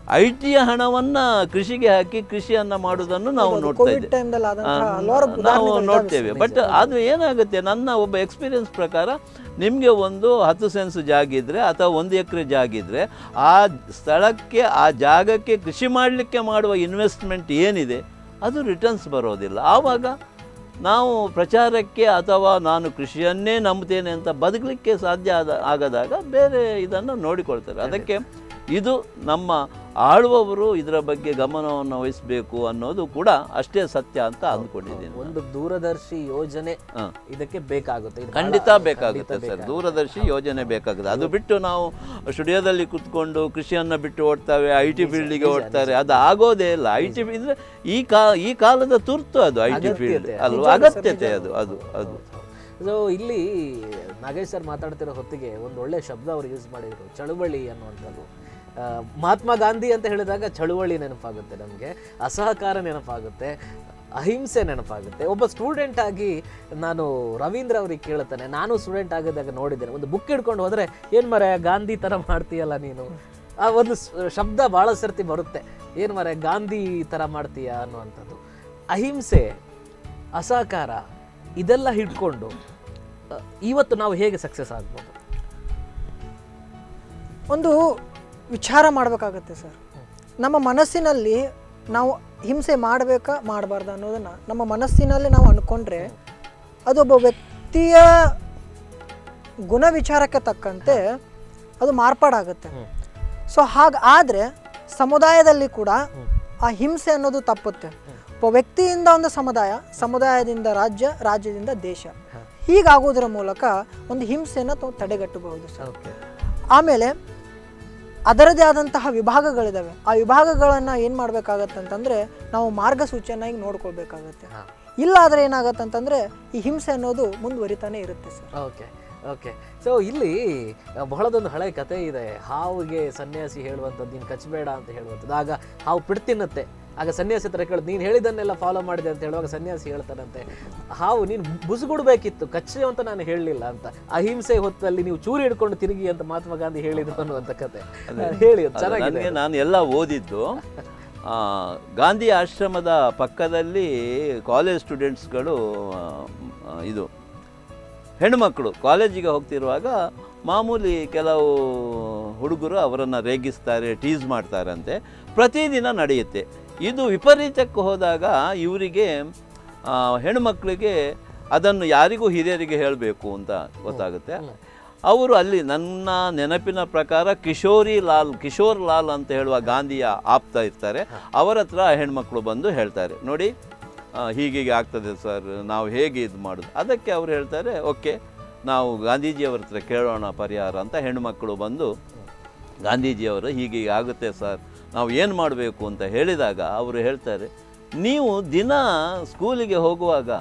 Speaker 2: ಐ ಟಿಯ ಹಣವನ್ನು ಕೃಷಿಗೆ ಹಾಕಿ ಕೃಷಿಯನ್ನು ಮಾಡೋದನ್ನು ನಾವು ನೋಡ್ತಾ
Speaker 3: ಕೋವಿಡ್
Speaker 2: ಇದ್ದೇವೆ
Speaker 3: ಟೈಮ್ದಲ್ಲಿ ಆದಂತಹ
Speaker 2: ಆ,
Speaker 3: ಹಲವಾರು
Speaker 2: ನಾವು
Speaker 3: ಉದಾಹರಣೆಗಳಿದಾವೆ
Speaker 2: ನೋಡ್ತೇವೆ
Speaker 3: ಸರ್.
Speaker 2: ಬಟ್ ಅದು ಏನಾಗುತ್ತೆ ನನ್ನ ಒಬ್ಬ ಎಕ್ಸ್ಪೀರಿಯನ್ಸ್ ಪ್ರಕಾರ ನಿಮಗೆ ಒಂದು ಹತ್ತು ಸೆನ್ಸ್ ಜಾಗ ಇದ್ದರೆ ಅಥವಾ ಒಂದು ಎಕರೆ ಜಾಗ ಇದ್ದರೆ ಆ ಸ್ಥಳಕ್ಕೆ ಆ ಜಾಗಕ್ಕೆ ಕೃಷಿ ಮಾಡಲಿಕ್ಕೆ ಮಾಡುವ ಇನ್ವೆಸ್ಟ್ಮೆಂಟ್ ಏನಿದೆ ಅದು ರಿಟರ್ನ್ಸ್ ಬರೋದಿಲ್ಲ ಆವಾಗ ನಾವು ಪ್ರಚಾರಕ್ಕೆ ಅಥವಾ ನಾನು ಕೃಷಿಯನ್ನೇ ನಂಬ್ತೇನೆ ಅಂತ ಬದುಕಲಿಕ್ಕೆ ಸಾಧ್ಯ ಆದ ಆಗದಾಗ ಬೇರೆ ಇದನ್ನು ನೋಡಿಕೊಳ್ತಾರೆ ಅದಕ್ಕೆ ಇದು ನಮ್ಮ ಆಳುವವರು ಇದರ ಬಗ್ಗೆ ಗಮನವನ್ನು ವಹಿಸಬೇಕು ಅನ್ನೋದು ಕೂಡ ಅಷ್ಟೇ ಸತ್ಯ ಅಂತ ಅಂದ್ಕೊಂಡಿದ್ದೀನಿ ನಾನು.
Speaker 1: ಒಂದು ದೂರದರ್ಶಿ ಯೋಜನೆ
Speaker 2: ಹ.
Speaker 1: ಇದಕ್ಕೆ ಬೇಕಾಗುತ್ತೆ ಇದು
Speaker 2: ಖಂಡಿತ
Speaker 1: ಬಹಳ-
Speaker 2: ಬೇಕಾಗುತ್ತೆ
Speaker 1: ಖಂಡಿತ
Speaker 2: ಸರ್ ದೂರದರ್ಶಿ ಯೋಜನೆ ಬೇಕಾಗುತ್ತೆ ಅದು ಬಿಟ್ಟು ನಾವು ಸ್ಟುಡಿಯೋದಲ್ಲಿ ಕುತ್ಕೊಂಡು ಕೃಷಿಯನ್ನು ಬಿಟ್ಟು ಓಡ್ತಾವೆ ಐ ಟಿ ಫೀಲ್ಡಿಗೆ ಓಡ್ತಾರೆ ಅದು ಆಗೋದೇ ಇಲ್ಲ ಐ ಟಿ ಅಂದರೆ ಈ ಕಾ ಈ ಕಾಲದ ತುರ್ತು ಅದು ಐ ಟಿ ಫೀಲ್ಡ್
Speaker 1: ಅಗತ್ಯತೆ.
Speaker 2: ಅಲ್ವಾ ಅಗತ್ಯತೆ ಅದು ಅದು ಅದು
Speaker 1: ಸೊ ಇಲ್ಲಿ ನಾಗೇಶ್ ಸರ್ ಮಾತಾಡ್ತಿರೋ ಹೊತ್ತಿಗೆ ಒಂದು ಒಳ್ಳೆ ಶಬ್ದ ಅವ್ರು ಯೂಸ್ ಮಾಡಿದ್ರು ಚಳುವಳಿ ಅನ್ನುವಂಥದ್ದು ಆ, ಮಹಾತ್ಮ ಗಾಂಧಿ ಅಂತ ಹೇಳಿದಾಗ ಚಳುವಳಿ ನೆನಪಾಗುತ್ತೆ ನಮಗೆ ಅಸಹಕಾರ ನೆನಪಾಗುತ್ತೆ ಅಹಿಂಸೆ ನೆನಪಾಗುತ್ತೆ ಒಬ್ಬ ಸ್ಟೂಡೆಂಟ್ ಆಗಿ ನಾನು ರವೀಂದ್ರ ಅವ್ರಿಗೆ ಕೇಳ್ತಾನೆ ನಾನು ಸ್ಟೂಡೆಂಟ್ ಆಗಿದ್ದಾಗ ನೋಡಿದ್ದೇನೆ ಒಂದು ಬುಕ್ ಹಿಡ್ಕೊಂಡು ಹೋದ್ರೆ ಏನು ಮರೆ ಗಾಂಧಿ ಥರ ಮಾಡ್ತೀಯಲ್ಲ ನೀನು ಆ ಒಂದು ಸ್- ಶಬ್ದ ಭಾಳ ಸರ್ತಿ ಬರುತ್ತೆ ಏನು ಮರೆ ಗಾಂಧಿ ಥರ ಮಾಡ್ತೀಯ ಅನ್ನುವಂಥದ್ದು ಅಹಿಂಸೆ ಅಸಹಕಾರ ಇದೆಲ್ಲ ಹಿಡ್ಕೊಂಡು ಅ, ಇವತ್ತು ನಾವು ಹೇಗೆ ಸಕ್ಸಸ್ ಆಗ್ಬೋದು
Speaker 3: ಒಂದು ವಿಚಾರ ಮಾಡಬೇಕಾಗತ್ತೆ ಸರ್ ನಮ್ಮ ಮನಸ್ಸಿನಲ್ಲಿ ನಾವು ಹಿಂಸೆ ಮಾಡಬೇಕಾ ಮಾಡಬಾರ್ದು ಅನ್ನೋದನ್ನ ನಮ್ಮ ಮನಸ್ಸಿನಲ್ಲಿ ನಾವು ಅಂದ್ಕೊಂಡ್ರೆ ಅದೊಬ್ಬ ವ್ಯಕ್ತಿಯ ಗುಣ ವಿಚಾರಕ್ಕೆ ತಕ್ಕಂತೆ ಅದು ಮಾರ್ಪಾಡಾಗುತ್ತೆ ಸೊ ಹಾಗೆ ಆದರೆ ಸಮುದಾಯದಲ್ಲಿ ಕೂಡ ಆ ಹಿಂಸೆ ಅನ್ನೋದು ತಪ್ಪುತ್ತೆ ಒಬ್ಬ ವ್ಯಕ್ತಿಯಿಂದ ಒಂದು ಸಮುದಾಯ ಸಮುದಾಯದಿಂದ ರಾಜ್ಯ ರಾಜ್ಯದಿಂದ ದೇಶ ಹೀಗಾಗೋದ್ರ ಮೂಲಕ ಒಂದು ಹಿಂಸೆಯನ್ನು ತಾವು ತಡೆಗಟ್ಟಬಹುದು ಸರ್
Speaker 1: ಓಕೆ
Speaker 3: ಆಮೇಲೆ ಅದರದೇ ಆದಂತಹ ವಿಭಾಗಗಳಿದಾವೆ ಆ ವಿಭಾಗಗಳನ್ನು ಏನು ಮಾಡಬೇಕಾಗತ್ತೆ ಅಂತಂದರೆ ನಾವು ಮಾರ್ಗಸೂಚಿಯನ್ನಾಗಿ ನೋಡ್ಕೊಳ್ಬೇಕಾಗತ್ತೆ
Speaker 1: ಹಾ.
Speaker 3: ಇಲ್ಲ ಆದರೆ ಏನಾಗತ್ತೆ ಅಂತಂದರೆ ಈ ಹಿಂಸೆ ಅನ್ನೋದು ಮುಂದುವರಿತಾನೆ ಇರುತ್ತೆ ಸರ್
Speaker 1: ಓಕೆ ಓಕೆ ಸೊ ಇಲ್ಲಿ ಆ, ಬಹಳದೊಂದು ಹಳೆ ಕತೆ ಇದೆ ಹಾವಿಗೆ ಸನ್ಯಾಸಿ ಹೇಳುವಂಥದ್ದು ನೀನು ಕಚ್ಚಬೇಡ ಅಂತ ಹೇಳುವಂಥದ್ದು ಆಗ ಹಾವು ಪಿಡ್ತಿನ್ನತ್ತೆ ಆಗ ಸನ್ಯಾಸಿ ಹತ್ರ ಕೇಳೋದು ನೀನು ಹೇಳಿದ್ದನ್ನೆಲ್ಲ ಫಾಲೋ ಮಾಡಿದೆ ಅಂತ ಹೇಳುವಾಗ ಸನ್ಯಾಸಿ ಹೇಳ್ತಾನಂತೆ ಹಾವು ನೀನು ಬುಸುಗುಡ್ಬೇಕಿತ್ತು ಕಚ್ಚೆ ಅಂತ ನಾನು ಹೇಳಲಿಲ್ಲ ಅಂತ ಅಹಿಂಸೆ ಹೊತ್ತಲ್ಲಿ ನೀವು ಚೂರಿ ಹಿಡ್ಕೊಂಡು ತಿರುಗಿ ಅಂತ ಮಹಾತ್ಮ ಗಾಂಧಿ ಹೇಳಿದ್ರು ಅನ್ನುವಂಥ ಕತೆ ಹೇಳಿ ಅದು
Speaker 2: ಅದು
Speaker 1: ಚೆನ್ನಾಗಿದೆ
Speaker 2: ನನಗೆ ನಾನು ಎಲ್ಲ ಓದಿದ್ದು ಆ, ಗಾಂಧಿ ಆಶ್ರಮದ ಪಕ್ಕದಲ್ಲಿ ಕಾಲೇಜ್ ಸ್ಟೂಡೆಂಟ್ಸ್ಗಳು ಆ, ಆ, ಇದು ಹೆಣ್ಣುಮಕ್ಕಳು ಕಾಲೇಜಿಗೆ ಹೋಗ್ತಿರುವಾಗ ಮಾಮೂಲಿ ಕೆಲವು ಹುಡುಗರು ಅವರನ್ನು ರೇಗಿಸ್ತಾರೆ ಟೀಸ್ ಮಾಡ್ತಾರಂತೆ ಪ್ರತಿದಿನ ನಡೆಯುತ್ತೆ ಇದು ವಿಪರೀತಕ್ಕೆ ಹೋದಾಗ ಇವರಿಗೆ ಆ, ಹೆಣ್ಣುಮಕ್ಕಳಿಗೆ ಅದನ್ನು ಯಾರಿಗೂ ಹಿರಿಯರಿಗೆ ಹೇಳಬೇಕು ಅಂತ ಗೊತ್ತಾಗುತ್ತೆ ಅವರು ಅಲ್ಲಿ ನನ್ನ ನೆನಪಿನ ಪ್ರಕಾರ ಕಿಶೋರಿ ಲಾಲ್ ಕಿಶೋರ್ ಲಾಲ್ ಅಂತ ಹೇಳುವ ಗಾಂಧಿಯ ಆಪ್ತ ಇರ್ತಾರೆ ಅವರ ಹತ್ರ ಹೆಣ್ಮಕ್ಳು ಬಂದು ಹೇಳ್ತಾರೆ ನೋಡಿ ಆ, ಹೀಗೀಗೆ ಆಗ್ತದೆ ಸರ್ ನಾವು ಹೇಗೆ ಇದು ಮಾಡೋದು ಅದಕ್ಕೆ ಅವ್ರು ಹೇಳ್ತಾರೆ ಓಕೆ ನಾವು ಗಾಂಧೀಜಿಯವ್ರ ಹತ್ರ ಕೇಳೋಣ ಪರಿಹಾರ ಅಂತ ಹೆಣ್ಮಕ್ಳು ಬಂದು ಗಾಂಧೀಜಿಯವರು ಹೀಗೆ ಆಗುತ್ತೆ ಸರ್ ನಾವು ಏನು ಮಾಡಬೇಕು ಅಂತ ಹೇಳಿದಾಗ ಅವರು ಹೇಳ್ತಾರೆ ನೀವು ದಿನ ಸ್ಕೂಲಿಗೆ ಹೋಗುವಾಗ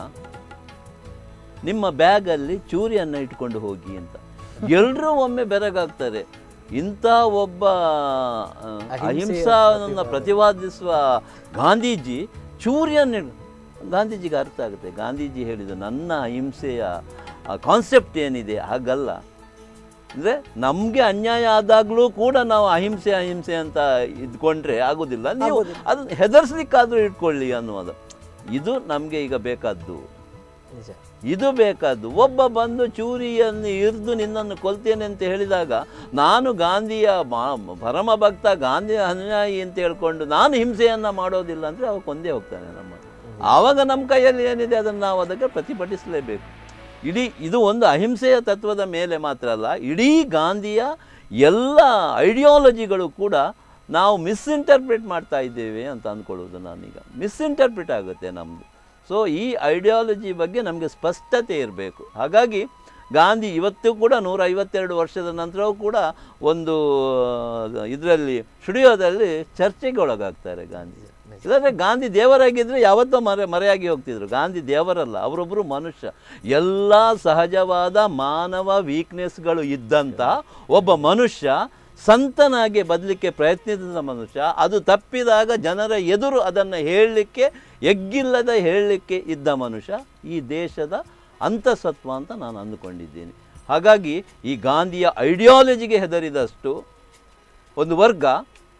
Speaker 2: ನಿಮ್ಮ ಬ್ಯಾಗಲ್ಲಿ ಚೂರಿಯನ್ನು ಇಟ್ಕೊಂಡು ಹೋಗಿ ಅಂತ ಎಲ್ಲರೂ ಒಮ್ಮೆ ಬೆರಗಾಗ್ತಾರೆ ಇಂಥ ಒಬ್ಬ ಆ, ಅಹಿಂಸಾವನ್ನು ಪ್ರತಿಪಾದಿಸುವ ಗಾಂಧೀಜಿ ಚೂರಿಯನ್ನು ಗಾಂಧೀಜಿಗೆ ಅರ್ಥ ಆಗುತ್ತೆ ಗಾಂಧೀಜಿ ಹೇಳಿದ ನನ್ನ ಅಹಿಂಸೆಯ ಕಾನ್ಸೆಪ್ಟ್ ಏನಿದೆ ಹಾಗಲ್ಲ ಅಂದರೆ ನಮಗೆ ಅನ್ಯಾಯ ಆದಾಗಲೂ ಕೂಡ ನಾವು ಅಹಿಂಸೆ ಅಹಿಂಸೆ ಅಂತ ಇದ್ಕೊಂಡ್ರೆ ಆಗೋದಿಲ್ಲ ನೀವು ಅದನ್ನು ಹೆದರ್ಸ್ಲಿಕ್ಕಾದ್ರೂ ಇಟ್ಕೊಳ್ಳಿ ಅನ್ನೋದು ಇದು ನಮಗೆ ಈಗ ಬೇಕಾದ್ದು
Speaker 1: ನಿಜ
Speaker 2: ಇದು ಬೇಕಾದ್ದು ಒಬ್ಬ ಬಂದು ಚೂರಿಯನ್ನು ಇರಿದು ನಿನ್ನನ್ನು ಕೊಲ್ತೇನೆ ಅಂತ ಹೇಳಿದಾಗ ನಾನು ಗಾಂಧಿಯ ಮಾ- ಪರಮ ಭಕ್ತ ಗಾಂಧಿಯ ಅನುಯಾಯಿ ಅಂತ ಹೇಳ್ಕೊಂಡು ನಾನು ಹಿಂಸೆಯನ್ನು ಮಾಡೋದಿಲ್ಲ ಅಂದರೆ ಅವ ಕೊಂದೇ ಹೋಗ್ತಾನೆ ನಮ್ಮ ಆವಾಗ ನಮ್ಮ ಕೈಯಲ್ಲಿ ಏನಿದೆ ಅದನ್ನು ನಾವು ಅದಕ್ಕೆ ಪ್ರತಿಭಟಿಸಲೇಬೇಕು ಇಡೀ ಇದು ಒಂದು ಅಹಿಂಸೆಯ ತತ್ವದ ಮೇಲೆ ಮಾತ್ರ ಅಲ್ಲ ಇಡೀ ಗಾಂಧಿಯ ಎಲ್ಲ ಐಡಿಯಾಲಜಿಗಳು ಕೂಡ ನಾವು ಮಿಸ್ಇಂಟರ್ಪ್ರಿಟ್ ಮಾಡ್ತಾ ಇದ್ದೇವೆ ಅಂತ ಅಂದ್ಕೊಳ್ಳೋದು ನಾನೀಗ ಮಿಸ್ಇಂಟರ್ಪ್ರಿಟ್ ಆಗುತ್ತೆ ನಮ್ಮದು ಸೊ ಈ ಐಡಿಯಾಲಜಿ ಬಗ್ಗೆ ನಮಗೆ ಸ್ಪಷ್ಟತೆ ಇರಬೇಕು ಹಾಗಾಗಿ ಗಾಂಧಿ ಇವತ್ತು ಕೂಡ ನೂರ ಐವತ್ತೆರಡು ವರ್ಷದ ನಂತರವೂ ಕೂಡ ಒಂದು ಇದರಲ್ಲಿ ಸ್ಟುಡಿಯೋದಲ್ಲಿ ಚರ್ಚೆಗೆ ಒಳಗಾಗ್ತಾರೆ ಗಾಂಧಿ ಇಲ್ಲಾಂದರೆ ಗಾಂಧಿ ದೇವರಾಗಿದ್ದರೆ ಯಾವತ್ತೋ ಮರೆ ಮರೆಯಾಗಿ ಹೋಗ್ತಿದ್ರು ಗಾಂಧಿ ದೇವರಲ್ಲ ಅವರೊಬ್ಬರು ಮನುಷ್ಯ ಎಲ್ಲ ಸಹಜವಾದ ಮಾನವ ವೀಕ್ನೆಸ್ಗಳು ಇದ್ದಂಥ ಒಬ್ಬ ಮನುಷ್ಯ ಸಂತನಾಗಿ ಬದಲಿಕ್ಕೆ ಪ್ರಯತ್ನಿಸಿದ ಮನುಷ್ಯ ಅದು ತಪ್ಪಿದಾಗ ಜನರ ಎದುರು ಅದನ್ನು ಹೇಳಲಿಕ್ಕೆ ಎಗ್ಗಿಲ್ಲದ ಹೇಳಲಿಕ್ಕೆ ಇದ್ದ ಮನುಷ್ಯ ಈ ದೇಶದ ಅಂತಸತ್ವ ಅಂತ ನಾನು ಅಂದುಕೊಂಡಿದ್ದೀನಿ ಹಾಗಾಗಿ ಈ ಗಾಂಧಿಯ ಐಡಿಯಾಲಜಿಗೆ ಹೆದರಿದಷ್ಟು ಒಂದು ವರ್ಗ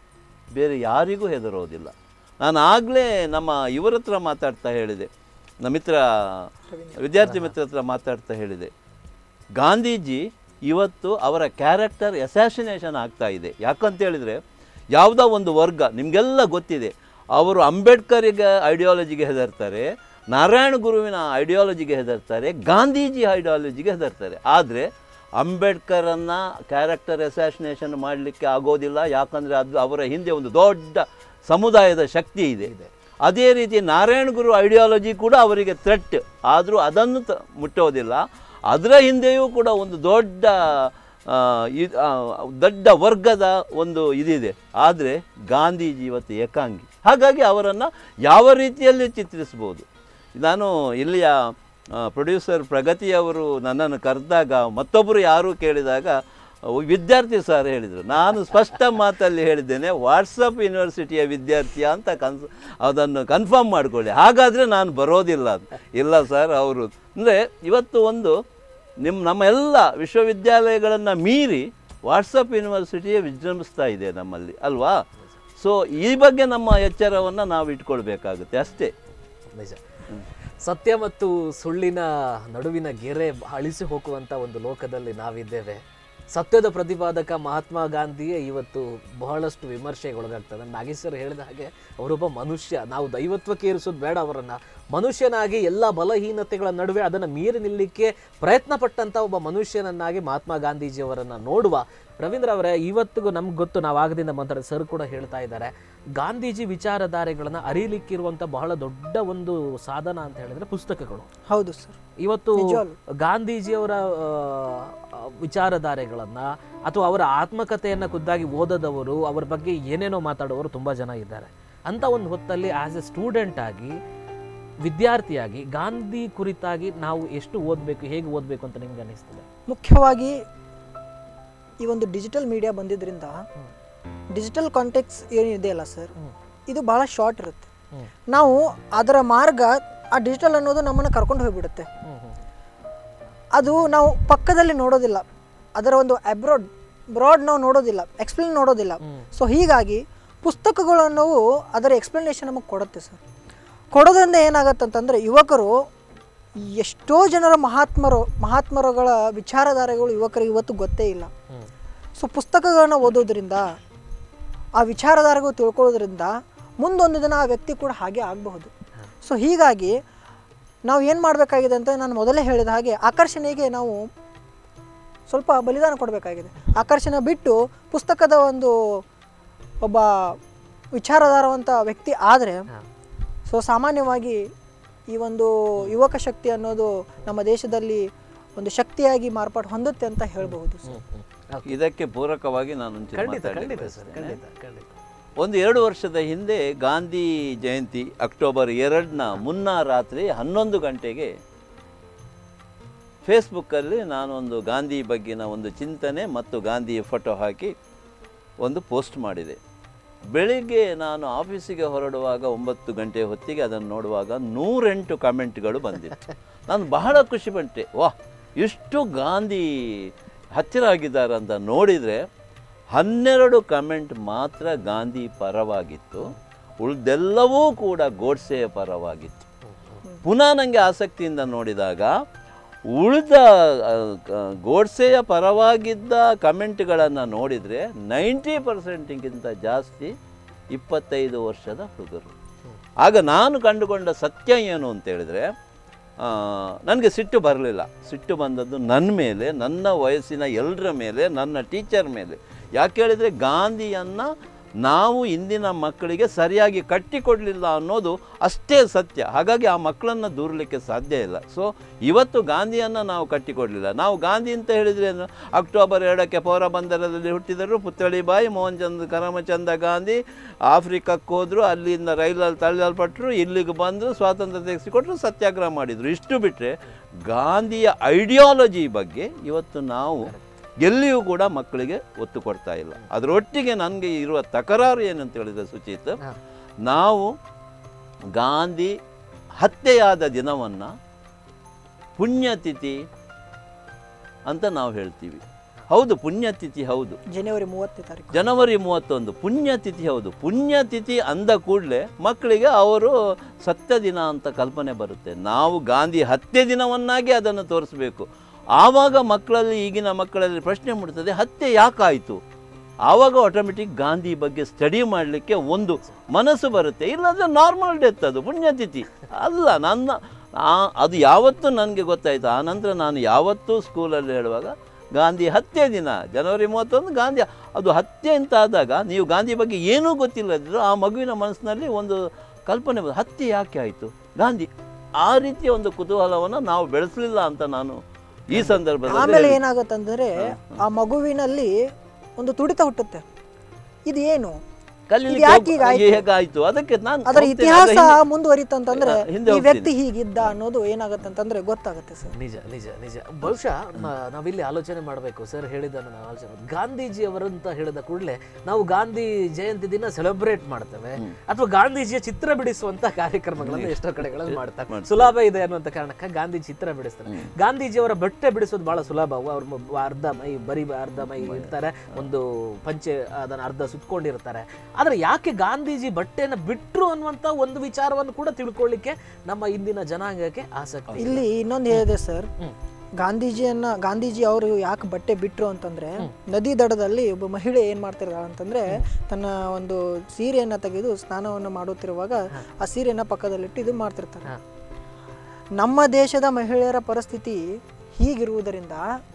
Speaker 2: ಬೇರೆ ಯಾರಿಗೂ ಹೆದರೋದಿಲ್ಲ ನಾನು ಆಗಲೇ ನಮ್ಮ ಇವರ ಹತ್ರ ಮಾತಾಡ್ತಾ ಹೇಳಿದೆ ನಮ್ಮ ಮಿತ್ರ ವಿದ್ಯಾರ್ಥಿ ಮಿತ್ರ ಹತ್ರ ಮಾತಾಡ್ತಾ ಹೇಳಿದೆ ಗಾಂಧೀಜಿ ಇವತ್ತು ಅವರ ಕ್ಯಾರೆಕ್ಟರ್ ಅಸ್ಯಾಸಿನೇಷನ್ ಆಗ್ತಾ ಇದೆ ಯಾಕಂತ ಹೇಳಿದರೆ ಯಾವುದೋ ಒಂದು ವರ್ಗ ನಿಮಗೆಲ್ಲ ಗೊತ್ತಿದೆ ಅವರು ಅಂಬೇಡ್ಕರಿಗೆ ಐಡಿಯಾಲಜಿಗೆ ಹೆದರ್ತಾರೆ ನಾರಾಯಣ ಗುರುವಿನ ಐಡಿಯಾಲಜಿಗೆ ಹೆದರ್ತಾರೆ ಗಾಂಧೀಜಿ ಐಡಿಯಾಲಜಿಗೆ ಹೆದರ್ತಾರೆ ಆದರೆ ಅಂಬೇಡ್ಕರನ್ನು ಕ್ಯಾರೆಕ್ಟರ್ ಅಸ್ಯಾಸಿನೇಷನ್ ಮಾಡಲಿಕ್ಕೆ ಆಗೋದಿಲ್ಲ ಯಾಕಂದರೆ ಅದು ಅವರ ಹಿಂದೆ ಒಂದು ದೊಡ್ಡ ಸಮುದಾಯದ ಶಕ್ತಿ ಇದೆ ಅದೇ ರೀತಿ ನಾರಾಯಣ ಗುರು ಐಡಿಯಾಲಜಿ ಕೂಡ ಅವರಿಗೆ ಥ್ರೆಟ್ ಆದರೂ ಅದನ್ನು ತ ಮುಟ್ಟೋದಿಲ್ಲ ಅದರ ಹಿಂದೆಯೂ ಕೂಡ ಒಂದು ದೊಡ್ಡ ಆ, ಇದ್- ಆ, ದೊಡ್ಡ ವರ್ಗದ ಒಂದು ಇದಿದೆ ಆದರೆ ಗಾಂಧೀಜಿ ಇವತ್ತು ಏಕಾಂಗಿ ಹಾಗಾಗಿ ಅವರನ್ನು ಯಾವ ರೀತಿಯಲ್ಲಿ ಚಿತ್ರಿಸ್ಬೋದು ನಾನು ಇಲ್ಲಿಯ ಪ್ರೊಡ್ಯೂಸರ್ ಪ್ರಗತಿಯವರು ನನ್ನನ್ನು ಕರೆದಾಗ ಮತ್ತೊಬ್ಬರು ಯಾರು ಕೇಳಿದಾಗ ಅಹ್, ವಿದ್ಯಾರ್ಥಿ ಸರ್ ಹೇಳಿದರು ನಾನು ಸ್ಪಷ್ಟ ಮಾತಲ್ಲಿ ಹೇಳಿದ್ದೇನೆ ವಾಟ್ಸಪ್ ಯೂನಿವರ್ಸಿಟಿಯ ವಿದ್ಯಾರ್ಥಿಯ ಅಂತ ಕನ್ಸ್ ಅದನ್ನು ಕನ್ಫರ್ಮ್ ಮಾಡಿಕೊಳ್ಳಿ ಹಾಗಾದರೆ ನಾನು ಬರೋದಿಲ್ಲ ಅಂತ ಇಲ್ಲ ಸರ್ ಅವರು ಅಂದರೆ ಇವತ್ತು ಒಂದು ನಿಮ್ಮ ನಮ್ಮ ಎಲ್ಲ ವಿಶ್ವವಿದ್ಯಾಲಯಗಳನ್ನು ಮೀರಿ ವಾಟ್ಸಪ್ ಯೂನಿವರ್ಸಿಟಿಯೇ ವಿಜೃಂಭಿಸ್ತಾ ಇದೆ ನಮ್ಮಲ್ಲಿ ಅಲ್ವಾ ಸೊ ಈ ಬಗ್ಗೆ ನಮ್ಮ ಎಚ್ಚರವನ್ನು ನಾವು ಇಟ್ಕೊಳ್ಬೇಕಾಗುತ್ತೆ ಅಷ್ಟೇ
Speaker 1: ನಿಜ ಸತ್ಯ ಮತ್ತು ಸುಳ್ಳಿನ ನಡುವಿನ ಗೆರೆ ಅಳಿಸಿ ಹೋಗುವಂತ ಒಂದು ಲೋಕದಲ್ಲಿ ನಾವಿದ್ದೇವೆ ಸತ್ಯದ ಪ್ರತಿಪಾದಕ ಮಹಾತ್ಮ ಗಾಂಧಿಯೇ ಇವತ್ತು ಬಹಳಷ್ಟು ವಿಮರ್ಶೆಗೆ ಒಳಗಾಗ್ತದೆ ನಾಗೇಶ್ವರ್ ಹೇಳಿದ ಹಾಗೆ ಅವರೊಬ್ಬ ಮನುಷ್ಯ ನಾವು ದೈವತ್ವಕ್ಕೆ ಏರಿಸೋದು ಬೇಡ ಅವರನ್ನ ಮನುಷ್ಯನಾಗಿ ಎಲ್ಲ ಬಲಹೀನತೆಗಳ ನಡುವೆ ಅದನ್ನು ಮೀರಿ ನಿಲ್ಲಲಿಕ್ಕೆ ಪ್ರಯತ್ನ ಪಟ್ಟಂತ ಒಬ್ಬ ಮನುಷ್ಯನನ್ನಾಗಿ ಮಹಾತ್ಮ ಗಾಂಧೀಜಿಯವರನ್ನ ನೋಡುವ ರವೀಂದ್ರ ಅವರೇ ಇವತ್ತಿಗೂ ನಮ್ಗೆ ಗೊತ್ತು ನಾವು ಆಗದಿಂದ ಮಾತಾಡಿದ ಸರ್ ಕೂಡ ಹೇಳ್ತಾ ಇದ್ದಾರೆ ಗಾಂಧೀಜಿ ವಿಚಾರಧಾರೆಗಳನ್ನ ಅರಿಯಲಿಕ್ಕಿರುವಂತ ಬಹಳ ದೊಡ್ಡ ಒಂದು ಸಾಧನ ಅಂತ ಹೇಳಿದ್ರೆ ಪುಸ್ತಕಗಳು
Speaker 3: ಹೌದು ಸರ್
Speaker 1: ಇವತ್ತು
Speaker 3: ನಿಜವಾಗ್ಲೂ.
Speaker 1: ಗಾಂಧೀಜಿಯವರ ಆ, ವಿಚಾರಧಾರೆಗಳನ್ನ ಅಥವಾ ಅವರ ಆತ್ಮಕಥೆಯನ್ನ ಖುದ್ದಾಗಿ ಓದದವರು ಅವರ ಬಗ್ಗೆ ಏನೇನೋ ಮಾತಾಡುವವರು ತುಂಬಾ ಜನ ಇದ್ದಾರೆ ಅಂತ ಒಂದು ಹೊತ್ತಲ್ಲಿ ಆಸ್ ಎ ಸ್ಟೂಡೆಂಟ್ ಆಗಿ ವಿದ್ಯಾರ್ಥಿಯಾಗಿ ಗಾಂಧಿ ಕುರಿತಾಗಿ ನಾವು ಎಷ್ಟು ಓದಬೇಕು ಹೇಗೆ ಓದಬೇಕು ಅಂತ ನಿಮ್ಗೆ ಅನಿಸ್ತದೆ
Speaker 3: ಮುಖ್ಯವಾಗಿ ಈ ಒಂದು ಡಿಜಿಟಲ್ ಮೀಡಿಯಾ ಬಂದಿದ್ದರಿಂದ ಡಿಜಿಟಲ್ ಕಾಂಟೆಕ್ಸ್ ಏನಿದೆ ಅಲ್ಲ ಸರ್ ಇದು ಭಾಳ ಶಾರ್ಟ್ ಇರುತ್ತೆ
Speaker 1: ಹ್ಮ್.
Speaker 3: ನಾವು ಅದರ ಮಾರ್ಗ ಆ ಡಿಜಿಟಲ್ ಅನ್ನೋದು ನಮ್ಮನ್ನು ಕರ್ಕೊಂಡು ಹೋಗ್ಬಿಡುತ್ತೆ ಅದು ನಾವು ಪಕ್ಕದಲ್ಲಿ ನೋಡೋದಿಲ್ಲ ಅದರ ಒಂದು ಅಬ್ರಾಡ್ ಬ್ರಾಡ್ ನಾವು ನೋಡೋದಿಲ್ಲ ಎಕ್ಸ್ಪ್ಲೇನ್ ನೋಡೋದಿಲ್ಲ ಸೊ ಹೀಗಾಗಿ ಪುಸ್ತಕಗಳು ಅನ್ನೋವು ಅದರ ಎಕ್ಸ್ಪ್ಲನೇಷನ್ ನಮಗೆ ಕೊಡುತ್ತೆ ಸರ್ ಕೊಡೋದ್ರಿಂದ ಏನಾಗತ್ತೆ ಅಂತಂದರೆ ಯುವಕರು ಎಷ್ಟೋ ಜನರ ಮಹಾತ್ಮರು ಮಹಾತ್ಮರುಗಳ ವಿಚಾರಧಾರೆಗಳು ಯುವಕರಿಗೆ ಇವತ್ತು ಗೊತ್ತೇ ಇಲ್ಲ ಸೊ ಪುಸ್ತಕಗಳನ್ನ ಓದೋದ್ರಿಂದ ಆ ವಿಚಾರಧಾರೆಗಳು ತಿಳ್ಕೊಳ್ಳೋದ್ರಿಂದ ಮುಂದೊಂದು ದಿನ ಆ ವ್ಯಕ್ತಿ ಕೂಡ ಹಾಗೆ ಆಗಬಹುದು ಸೊ ಹೀಗಾಗಿ ನಾವು ಏನು ಮಾಡಬೇಕಾಗಿದೆ ಅಂತ ನಾನು ಮೊದಲೇ ಹೇಳಿದ ಹಾಗೆ ಆಕರ್ಷಣೆಗೆ ನಾವು ಸ್ವಲ್ಪ ಬಲಿದಾನ ಕೊಡಬೇಕಾಗಿದೆ ಆಕರ್ಷಣೆ ಬಿಟ್ಟು ಪುಸ್ತಕದ ಒಂದು ಒಬ್ಬ ವಿಚಾರಧಾರವಂತ ವ್ಯಕ್ತಿ ಆದರೆ ಸೊ ಸಾಮಾನ್ಯವಾಗಿ ಈ ಒಂದು ಯುವಕ ಶಕ್ತಿ ಅನ್ನೋದು ನಮ್ಮ ದೇಶದಲ್ಲಿ ಒಂದು ಶಕ್ತಿಯಾಗಿ ಮಾರ್ಪಾಡು ಹೊಂದುತ್ತೆ ಅಂತ ಹೇಳ್ಬಹುದು ಸರ್
Speaker 2: ಇದಕ್ಕೆ ಪೂರಕವಾಗಿ ನಾನು ಒಂಚೂರು
Speaker 1: ಖಂಡಿತ
Speaker 2: ಮಾತಾಡ್ಲಿಕ್ಕೆ
Speaker 1: ಖಂಡಿತ ಸರ್
Speaker 2: ಬಯಸ್ತೇನೆ.
Speaker 1: ಖಂಡಿತ ಖಂಡಿತ
Speaker 2: ಒಂದು ಎರಡು ವರ್ಷದ ಹಿಂದೆ ಗಾಂಧಿ ಜಯಂತಿ ಅಕ್ಟೋಬರ್ ಎರಡನ ಮುನ್ನ ರಾತ್ರಿ ಹನ್ನೊಂದು ಗಂಟೆಗೆ ಫೇಸ್ಬುಕ್ಕಲ್ಲಿ ನಾನೊಂದು ಗಾಂಧಿ ಬಗ್ಗಿನ ಒಂದು ಚಿಂತನೆ ಮತ್ತು ಗಾಂಧಿಯ ಫೋಟೋ ಹಾಕಿ ಒಂದು ಪೋಸ್ಟ್ ಮಾಡಿದೆ ಬೆಳಿಗ್ಗೆ ನಾನು ಆಫೀಸಿಗೆ ಹೊರಡುವಾಗ ಒಂಬತ್ತು ಗಂಟೆ ಹೊತ್ತಿಗೆ ಅದನ್ನು ನೋಡುವಾಗ ನೂರೆಂಟು ಕಮೆಂಟ್ಗಳು ಬಂದಿತ್ತು ನಾನು ಬಹಳ ಖುಷಿ ಪಟ್ಟೆ ವಾಹ್ ಇಷ್ಟು ಗಾಂಧಿ ಹತ್ತಿರ ಆಗಿದ್ದಾರೆ ಅಂತ ನೋಡಿದರೆ ಹನ್ನೆರಡು ಕಮೆಂಟ್ ಮಾತ್ರ ಗಾಂಧಿ ಪರವಾಗಿತ್ತು ಉಳಿದೆಲ್ಲವೂ ಕೂಡ ಗೋಡ್ಸೆಯ ಪರವಾಗಿತ್ತು ಪುನಃ ನನಗೆ ಆಸಕ್ತಿಯಿಂದ ನೋಡಿದಾಗ ಉಳಿದ ಆ, ಗ- ಗೋಡ್ಸೆಯ ಪರವಾಗಿದ್ದ ಕಮೆಂಟ್ಗಳನ್ನು ನೋಡಿದರೆ ನೈಂಟಿ ಪರ್ಸೆಂಟಿಗಿಂತ ಜಾಸ್ತಿ ಇಪ್ಪತ್ತೈದು ವರ್ಷದ ಹುಡುಗರು ಆಗ ನಾನು ಕಂಡುಕೊಂಡ ಸತ್ಯ ಏನು ಅಂತ ಹೇಳಿದರೆ ನನಗೆ ಸಿಟ್ಟು ಬರಲಿಲ್ಲ ಸಿಟ್ಟು ಬಂದದ್ದು ನನ್ನ ಮೇಲೆ ನನ್ನ ವಯಸ್ಸಿನ ಎಲ್ಲರ ಮೇಲೆ ನನ್ನ ಟೀಚರ್ ಮೇಲೆ ಯಾಕೆ ಹೇಳಿದರೆ ಗಾಂಧಿಯನ್ನು ನಾವು ಇಂದಿನ ಮಕ್ಕಳಿಗೆ ಸರಿಯಾಗಿ ಕಟ್ಟಿಕೊಡಲಿಲ್ಲ ಅನ್ನೋದು ಅಷ್ಟೇ ಸತ್ಯ ಹಾಗಾಗಿ ಆ ಮಕ್ಕಳನ್ನು ದೂರಲಿಕ್ಕೆ ಸಾಧ್ಯ ಇಲ್ಲ ಸೊ ಇವತ್ತು ಗಾಂಧಿಯನ್ನು ನಾವು ಕಟ್ಟಿಕೊಡಲಿಲ್ಲ ನಾವು ಗಾಂಧಿ ಅಂತ ಹೇಳಿದರೆ ಏನು? ಅಕ್ಟೋಬರ್ ಎರಡಕ್ಕೆ ಪೌರಬಂದರದಲ್ಲಿ ಹುಟ್ಟಿದರು ಪುತ್ಥಳಿಬಾಯಿ ಮೋಹನ್ ಚಂದ್ ಕರಮಚಂದ ಗಾಂಧಿ ಆಫ್ರಿಕಕ್ಕೆ ಹೋದರು ಅಲ್ಲಿಂದ ರೈಲಲ್ಲಿ ತಳ್ಳಲ್ಪಟ್ಟರು ಇಲ್ಲಿಗೆ ಬಂದರು ಸ್ವಾತಂತ್ರ್ಯ ತೆಗೆಸಿಕೊಟ್ರು ಸತ್ಯಾಗ್ರಹ ಮಾಡಿದರು ಇಷ್ಟು ಬಿಟ್ಟರೆ ಗಾಂಧಿಯ ಐಡಿಯಾಲಜಿ ಬಗ್ಗೆ ಇವತ್ತು ನಾವು ಎಲ್ಲಿಯೂ ಕೂಡ ಮಕ್ಕಳಿಗೆ ಒತ್ತು ಕೊಡ್ತಾ ಇಲ್ಲ ಅದರೊಟ್ಟಿಗೆ ನನಗೆ ಇರುವ ತಕರಾರು ಏನಂತ ಹೇಳಿದರೆ ಸುಚಿತ್
Speaker 1: ಹಾ.
Speaker 2: ನಾವು ಗಾಂಧಿ ಹತ್ಯೆಯಾದ ದಿನವನ್ನು ಪುಣ್ಯತಿಥಿ ಅಂತ ನಾವು ಹೇಳ್ತೀವಿ ಹೌದು ಪುಣ್ಯತಿಥಿ ಹೌದು
Speaker 3: ಜನವರಿ ಮೂವತ್ತನೇ ತಾರೀಕು
Speaker 2: ಜನವರಿ ಮೂವತ್ತೊಂದು ಪುಣ್ಯತಿಥಿ ಹೌದು ಪುಣ್ಯತಿಥಿ ಅಂದ ಕೂಡಲೇ ಮಕ್ಕಳಿಗೆ ಅವರು ಸತ್ಯ ದಿನ ಅಂತ ಕಲ್ಪನೆ ಬರುತ್ತೆ ನಾವು ಗಾಂಧಿ ಹತ್ಯೆ ದಿನವನ್ನಾಗಿ ಅದನ್ನು ತೋರಿಸಬೇಕು ಆವಾಗ ಮಕ್ಕಳಲ್ಲಿ ಈಗಿನ ಮಕ್ಕಳಲ್ಲಿ ಪ್ರಶ್ನೆ ಮೂಡ್ತದೆ ಹತ್ಯೆ ಯಾಕಾಯಿತು ಆವಾಗ ಆಟೋಮೆಟಿಕ್ ಗಾಂಧಿ ಬಗ್ಗೆ ಸ್ಟಡಿ ಮಾಡಲಿಕ್ಕೆ ಒಂದು ಮನಸ್ಸು ಬರುತ್ತೆ ಇಲ್ಲಾಂದರೆ ನಾರ್ಮಲ್ ಡೆತ್ ಅದು ಪುಣ್ಯತಿಥಿ ಅಲ್ಲ ನನ್ನ ಆ- ಅದು ಯಾವತ್ತೂ ನನಗೆ ಗೊತ್ತಾಯಿತು ಆ ನಂತರ ನಾನು ಯಾವತ್ತೂ ಸ್ಕೂಲಲ್ಲಿ ಹೇಳುವಾಗ ಗಾಂಧಿ ಹತ್ಯೆ ದಿನ ಜನವರಿ ಮೂವತ್ತೊಂದು ಗಾಂಧಿ ಅದು ಹತ್ಯೆ ಅಂತ ಆದಾಗ ನೀವು ಗಾಂಧಿ ಬಗ್ಗೆ ಏನೂ ಗೊತ್ತಿಲ್ಲದಿದ್ರು ಆ ಮಗುವಿನ ಮನಸ್ಸಿನಲ್ಲಿ ಒಂದು ಕಲ್ಪನೆ ಬಂದು ಹತ್ಯೆ ಯಾಕೆ ಆಯಿತು ಗಾಂಧಿ ಆ ರೀತಿಯ ಒಂದು ಕುತೂಹಲವನ್ನು ನಾವು ಬೆಳೆಸಲಿಲ್ಲ ಅಂತ ನಾನು ಈ ಸಂದರ್ಭದಲ್ಲಿ
Speaker 3: ಆಮೇಲೆ
Speaker 2: ಹೇಳ್ತೀನಿ.
Speaker 3: ಏನಾಗುತ್ತಂದ್ರೆ ಆ ಮಗುವಿನಲ್ಲಿ ಒಂದು ತುಡಿತ ಹುಟ್ಟುತ್ತೆ ಇದು ಏನು
Speaker 2: ಕಲೀಲಿಕ್ಕೆ
Speaker 3: ಇದು ಯಾಕೆ
Speaker 2: ಹೋಗ್-
Speaker 3: ಹೀಗಾಯ್ತು?
Speaker 2: ಹೇಗಾಯ್ತು ಅದಕ್ಕೆ ನಾನು
Speaker 3: ಅದರ
Speaker 2: ಹೋಗ್ತೇನೆ,
Speaker 3: ಇತಿಹಾಸ
Speaker 2: ಆಗ ಹಿಂದೆ-
Speaker 3: ಮುಂದುವರಿತಂತಂದ್ರೆ
Speaker 2: ಆ, ಹಿಂದೆ
Speaker 3: ಈ ವ್ಯಕ್ತಿ
Speaker 2: ಹೋಗ್ತೀನಿ.
Speaker 3: ಹೀಗಿದ್ದ ಅನ್ನೋದು ಏನಾಗುತ್ತೆ ಅಂತಂದ್ರೆ ಗೊತ್ತಾಗುತ್ತೆ ಸರ್
Speaker 1: ನಿಜ ನಿಜ ನಿಜ ಬಹುಶಃ ನ- ನಾವಿಲ್ಲಿ ಆಲೋಚನೆ ಮಾಡಬೇಕು ಸರ್ ಹೇಳಿದ್ದನ್ನು ನಾವು ಆಲೋಚನೆ ಮಾಡ್ಬೇಕು. ಗಾಂಧೀಜಿ ಅವರಂತ ಹೇಳಿದ ಕೂಡಲೇ ನಾವು ಗಾಂಧಿ ಜಯಂತಿ ದಿನ ಸೆಲೆಬ್ರೇಟ್ ಮಾಡ್ತೇವೆ ಅಥವಾ ಗಾಂಧೀಜಿಯ ಚಿತ್ರ ಬಿಡಿಸುವಂತ ಕಾರ್ಯಕ್ರಮಗಳನ್ನು ಎಷ್ಟೋ ಕಡೆಗಳಲ್ಲಿ ಮಾಡ್ತಾರೆ ಸುಲಭ ಇದೆ ಅನ್ನುವಂತ ಕಾರಣಕ್ಕೆ ಗಾಂಧಿ ಚಿತ್ರ ಬಿಡಿಸ್ತಾರೆ ಗಾಂಧೀಜಿಯವರ ಬಟ್ಟೆ ಬಿಡಿಸೋದು ಬಹಳ ಸುಲಭ ಅವ್ರ ಮ- ಅರ್ಧ ಮೈ ಬರೀ ಅರ್ಧ ಮೈ ಇರ್ತಾರೆ ಒಂದು ಪಂಚೆ ಅದನ್ನ ಅರ್ಧ ಸುತ್ಕೊಂಡಿರ್ತಾರೆ ಆದ್ರೆ ಯಾಕೆ ಗಾಂಧೀಜಿ ಬಟ್ಟೆನ ಬಿಟ್ರು ಅನ್ನುವಂತ ಒಂದು ವಿಚಾರವನ್ನು ಕೂಡ ತಿಳ್ಕೊಳ್ಳಿಕ್ಕೆ ನಮ್ಮ ಇಂದಿನ ಜನಾಂಗಕ್ಕೆ ಆಸಕ್ತಿ ಇದೆ.
Speaker 3: ಇಲ್ಲಿ ಇನ್ನೊಂದು ಹೇಳಿದೆ ಸರ್
Speaker 1: ಹ್ಮ್.
Speaker 3: ಗಾಂಧೀಜಿಯನ್ನ ಗಾಂಧೀಜಿ ಅವರು ಯಾಕೆ ಬಟ್ಟೆ ಬಿಟ್ರು ಅಂತಂದ್ರೆ ನದಿ ದಡದಲ್ಲಿ ಒಬ್ಬ ಮಹಿಳೆ ಏನ್ ಮಾಡ್ತಿರ್ತಾಳೆ ಅಂತಂದ್ರೆ ತನ್ನ ಒಂದು ಸೀರೆಯನ್ನ ತೆಗೆದು ಸ್ನಾನವನ್ನು ಮಾಡುತ್ತಿರುವಾಗ ಆ ಸೀರೆಯನ್ನ ಪಕ್ಕದಲ್ಲಿಟ್ಟು ಇದು ಮಾಡ್ತಿರ್ತಾರೆ
Speaker 1: ಹಾ.
Speaker 3: ನಮ್ಮ ದೇಶದ ಮಹಿಳೆಯರ ಪರಿಸ್ಥಿತಿ ಹೀಗಿರುವುದರಿಂದ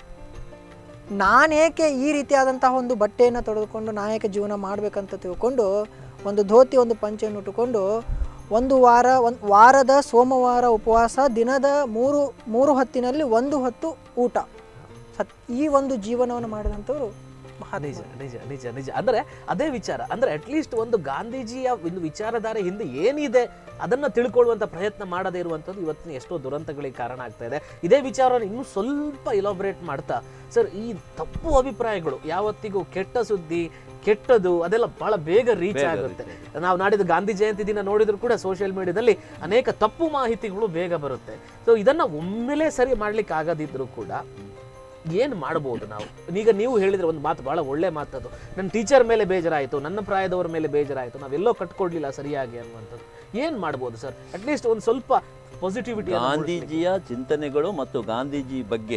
Speaker 3: ನಾನೇಕೆ ಈ ರೀತಿಯಾದಂತಹ ಒಂದು ಬಟ್ಟೆಯನ್ನು ತೊಡೆದುಕೊಂಡು ನಾಯಕ ಜೀವನ ಮಾಡಬೇಕಂತ ತಿಳ್ಕೊಂಡು ಒಂದು ಧೋತಿ ಒಂದು ಪಂಚೆಯನ್ನು ಉಟ್ಟುಕೊಂಡು ಒಂದು ವಾರ ಒಂದು ವಾರದ ಸೋಮವಾರ ಉಪವಾಸ ದಿನದ ಮೂರು ಮೂರು ಹೊತ್ತಿನಲ್ಲಿ ಒಂದು ಹೊತ್ತು ಊಟ ಸತ್ ಈ ಒಂದು ಜೀವನವನ್ನು ಮಾಡಿದಂಥವ್ರು ಮಹಾತ್ಮ
Speaker 1: ನಿಜ ನಿಜ ನಿಜ ನಿಜ ಅಂದ್ರೆ ಅದೇ ವಿಚಾರ ಅಂದ್ರೆ ಅಟ್ಲೀಸ್ಟ್ ಒಂದು ಗಾಂಧೀಜಿಯ ಒಂದು ವಿಚಾರಧಾರೆ ಹಿಂದೆ ಏನಿದೆ ಅದನ್ನ ತಿಳ್ಕೊಳ್ಳುವಂತ ಪ್ರಯತ್ನ ಮಾಡದೇ ಇರುವಂತದ್ದು ಇವತ್ತಿನ ಎಷ್ಟೋ ದುರಂತಗಳಿಗೆ ಕಾರಣ ಆಗ್ತಾ ಇದೆ ಇದೇ ವಿಚಾರವನ್ನು ಇನ್ನೂ ಸ್ವಲ್ಪ ಇಲಾಬ್ರೇಟ್ ಮಾಡ್ತಾ ಸರ್ ಈ ತಪ್ಪು ಅಭಿಪ್ರಾಯಗಳು ಯಾವತ್ತಿಗೂ ಕೆಟ್ಟ ಸುದ್ದಿ ಕೆಟ್ಟದು ಅದೆಲ್ಲ ಬಹಳ ಬೇಗ ರೀಚ್
Speaker 2: ಬೇಗ
Speaker 1: ಆಗುತ್ತೆ ನಾವು ನಾಡಿದ್ದು ಗಾಂಧಿ ಜಯಂತಿ ದಿನ ನೋಡಿದ್ರು ಕೂಡ ಸೋಷಿಯಲ್ ಮೀಡಿಯಾದಲ್ಲಿ ಅನೇಕ ತಪ್ಪು ಮಾಹಿತಿಗಳು ಬೇಗ ಬರುತ್ತೆ ಸೊ ಇದನ್ನ ಒಮ್ಮೆಲೇ ಸರಿ ಮಾಡ್ಲಿಕ್ಕೆ ಆಗದಿದ್ರು ಕೂಡ ಏನು ಮಾಡ್ಬೋದು ನಾವು ಈಗ ನೀವು ಹೇಳಿದ್ರೆ ಒಂದು ಮಾತು ಬಹಳ ಒಳ್ಳೆ ಮಾತದು ನನ್ನ ಟೀಚರ್ ಮೇಲೆ ಬೇಜಾರಾಯಿತು ನನ್ನ ಪ್ರಾಯದವರ ಮೇಲೆ ಬೇಜಾರಾಯಿತು ನಾವೆಲ್ಲೋ ಕಟ್ಕೊಡ್ಲಿಲ್ಲ ಸರಿಯಾಗಿ ಅನ್ನುವಂಥದ್ದು ಏನು ಮಾಡ್ಬೋದು ಸರ್ ಅಟ್ಲೀಸ್ಟ್ ಒಂದು ಸ್ವಲ್ಪ ಪಾಸಿಟಿವಿಟಿ
Speaker 2: ಗಾಂಧೀಜಿಯ ಚಿಂತನೆಗಳು ಮತ್ತು ಗಾಂಧೀಜಿ ಬಗ್ಗೆ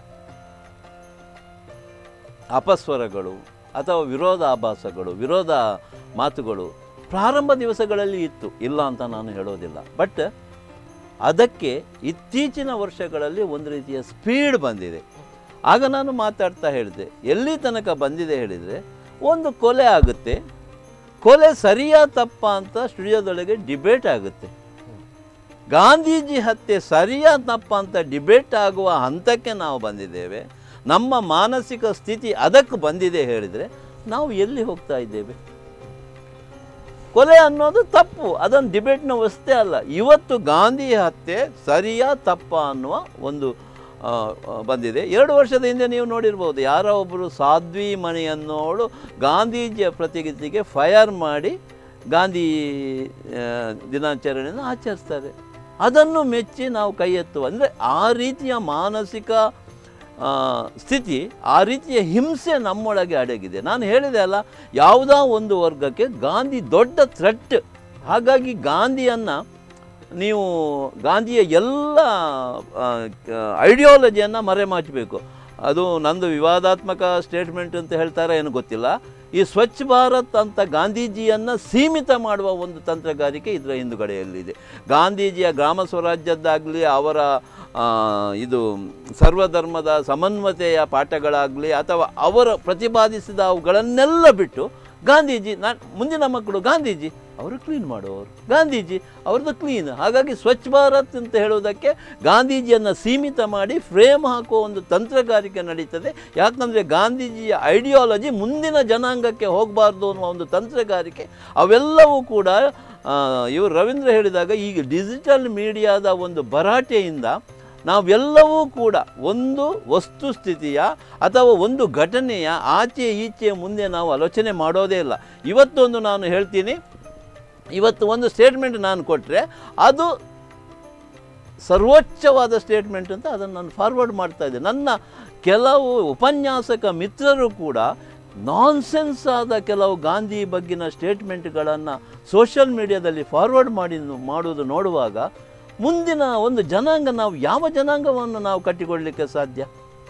Speaker 2: ಅಪಸ್ವರಗಳು ಅಥವಾ ವಿರೋಧಾಭಾಸಗಳು ವಿರೋಧ ಮಾತುಗಳು ಪ್ರಾರಂಭ ದಿವಸಗಳಲ್ಲಿ ಇತ್ತು ಇಲ್ಲ ಅಂತ ನಾನು ಹೇಳೋದಿಲ್ಲ ಬಟ್ ಅದಕ್ಕೆ ಇತ್ತೀಚಿನ ವರ್ಷಗಳಲ್ಲಿ ಒಂದು ರೀತಿಯ ಸ್ಪೀಡ್ ಬಂದಿದೆ ಆಗ ನಾನು ಮಾತಾಡ್ತಾ ಹೇಳಿದೆ ಎಲ್ಲಿ ತನಕ ಬಂದಿದೆ ಹೇಳಿದರೆ ಒಂದು ಕೊಲೆ ಆಗುತ್ತೆ ಕೊಲೆ ಸರಿಯಾ ತಪ್ಪ ಅಂತ ಸ್ಟುಡಿಯೋದೊಳಗೆ ಡಿಬೇಟ್ ಆಗುತ್ತೆ ಗಾಂಧೀಜಿ ಹತ್ಯೆ ಸರಿಯಾ ತಪ್ಪ ಅಂತ ಡಿಬೇಟ್ ಆಗುವ ಹಂತಕ್ಕೆ ನಾವು ಬಂದಿದ್ದೇವೆ ನಮ್ಮ ಮಾನಸಿಕ ಸ್ಥಿತಿ ಅದಕ್ಕೆ ಬಂದಿದೆ ಹೇಳಿದರೆ ನಾವು ಎಲ್ಲಿ ಹೋಗ್ತಾ ಇದ್ದೇವೆ ಕೊಲೆ ಅನ್ನೋದು ತಪ್ಪು ಅದೊಂದು ಡಿಬೇಟ್ನ ವಸ್ತೆ ಅಲ್ಲ ಇವತ್ತು ಗಾಂಧಿ ಹತ್ಯೆ ಸರಿಯಾ ತಪ್ಪ ಅನ್ನುವ ಒಂದು ಆ, ಆ, ಬಂದಿದೆ ಎರಡು ವರ್ಷದ ಹಿಂದೆ ನೀವು ನೋಡಿರ್ಬೋದು ಯಾರೋ ಒಬ್ಬರು ಸಾಧ್ವಿ ಮಣಿ ಅನ್ನೋಳು ಗಾಂಧೀಜಿಯ ಪ್ರತಿನಿಧಿಗೆ ಫೈರ್ ಮಾಡಿ ಗಾಂಧಿ ಆ, ದಿನಾಚರಣೆಯನ್ನು ಆಚರಿಸ್ತಾರೆ ಅದನ್ನು ಮೆಚ್ಚಿ ನಾವು ಕೈ ಎತ್ತುವ ಅಂದರೆ ಆ ರೀತಿಯ ಮಾನಸಿಕ ಆ, ಸ್ಥಿತಿ ಆ ರೀತಿಯ ಹಿಂಸೆ ನಮ್ಮೊಳಗೆ ಅಡಗಿದೆ ನಾನು ಹೇಳಿದೆ ಅಲ್ಲ ಯಾವುದೋ ಒಂದು ವರ್ಗಕ್ಕೆ ಗಾಂಧಿ ದೊಡ್ಡ ಥ್ರೆಟ್ ಹಾಗಾಗಿ ಗಾಂಧಿಯನ್ನು ನೀವು ಗಾಂಧಿಯ ಎಲ್ಲ ಐಡಿಯಾಲಜಿಯನ್ನು ಮರೆಮಾಚಬೇಕು ಅದು ನಂದು ವಿವಾದಾತ್ಮಕ ಸ್ಟೇಟ್ಮೆಂಟ್ ಅಂತ ಹೇಳ್ತಾರೆ ಏನು ಗೊತ್ತಿಲ್ಲ ಈ ಸ್ವಚ್ಛ ಭಾರತ್ ಅಂತ ಗಾಂಧೀಜಿಯನ್ನು ಸೀಮಿತ ಮಾಡುವ ಒಂದು ತಂತ್ರಗಾರಿಕೆ ಇದರ ಹಿಂದುಗಡೆಯಲ್ಲಿದೆ ಗಾಂಧೀಜಿಯ ಗ್ರಾಮ ಸ್ವರಾಜ್ಯದ್ದಾಗಲಿ ಅವರ ಆ, ಇದು ಸರ್ವಧರ್ಮದ ಸಮನ್ವತೆಯ ಪಾಠಗಳಾಗಲಿ ಅಥವಾ ಅವರು ಪ್ರತಿಪಾದಿಸಿದ ಅವುಗಳನ್ನೆಲ್ಲ ಬಿಟ್ಟು ಗಾಂಧೀಜಿ ನಾನು ಮುಂದಿನ ಮಕ್ಕಳು ಗಾಂಧೀಜಿ ಅವರು ಕ್ಲೀನ್ ಮಾಡುವವರು ಗಾಂಧೀಜಿ ಅವ್ರದ್ದು ಕ್ಲೀನ್ ಹಾಗಾಗಿ ಸ್ವಚ್ಛ ಭಾರತ್ ಅಂತ ಹೇಳೋದಕ್ಕೆ ಗಾಂಧೀಜಿಯನ್ನು ಸೀಮಿತ ಮಾಡಿ ಫ್ರೇಮ್ ಹಾಕುವ ಒಂದು ತಂತ್ರಗಾರಿಕೆ ನಡೀತದೆ ಯಾಕಂದರೆ ಗಾಂಧೀಜಿಯ ಐಡಿಯಾಲಜಿ ಮುಂದಿನ ಜನಾಂಗಕ್ಕೆ ಹೋಗಬಾರ್ದು ಅನ್ನುವ ಒಂದು ತಂತ್ರಗಾರಿಕೆ ಅವೆಲ್ಲವೂ ಕೂಡ ಆ, ಇವರು ರವೀಂದ್ರ ಹೇಳಿದಾಗ ಈಗ ಡಿಜಿಟಲ್ ಮೀಡಿಯಾದ ಒಂದು ಭರಾಟೆಯಿಂದ ನಾವೆಲ್ಲವೂ ಕೂಡ ಒಂದು ವಸ್ತುಸ್ಥಿತಿಯ ಅಥವಾ ಒಂದು ಘಟನೆಯ ಆಚೆ ಈಚೆ ಮುಂದೆ ನಾವು ಆಲೋಚನೆ ಮಾಡೋದೇ ಇಲ್ಲ ಇವತ್ತೊಂದು ನಾನು ಹೇಳ್ತೀನಿ ಇವತ್ತು ಒಂದು ಸ್ಟೇಟ್ಮೆಂಟ್ ನಾನು ಕೊಟ್ಟರೆ ಅದು ಸರ್ವೋಚ್ಚವಾದ ಸ್ಟೇಟ್ಮೆಂಟ್ ಅಂತ ಅದನ್ನು ನಾನು ಫಾರ್ವರ್ಡ್ ಮಾಡ್ತಾ ಇದ್ದೆ ನನ್ನ ಕೆಲವು ಉಪನ್ಯಾಸಕ ಮಿತ್ರರು ಕೂಡ ನಾನ್ಸೆನ್ಸ್ ಆದ ಕೆಲವು ಗಾಂಧಿ ಬಗ್ಗಿನ ಸ್ಟೇಟ್ಮೆಂಟ್ಗಳನ್ನು ಸೋಷಿಯಲ್ ಮೀಡಿಯಾದಲ್ಲಿ ಫಾರ್ವರ್ಡ್ ಮಾಡಿ ಮಾಡುವುದು ನೋಡುವಾಗ ಮುಂದಿನ ಒಂದು ಜನಾಂಗ ನಾವು ಯಾವ ಜನಾಂಗವನ್ನು ನಾವು ಕಟ್ಟಿಕೊಳ್ಳಲಿಕ್ಕೆ ಸಾಧ್ಯ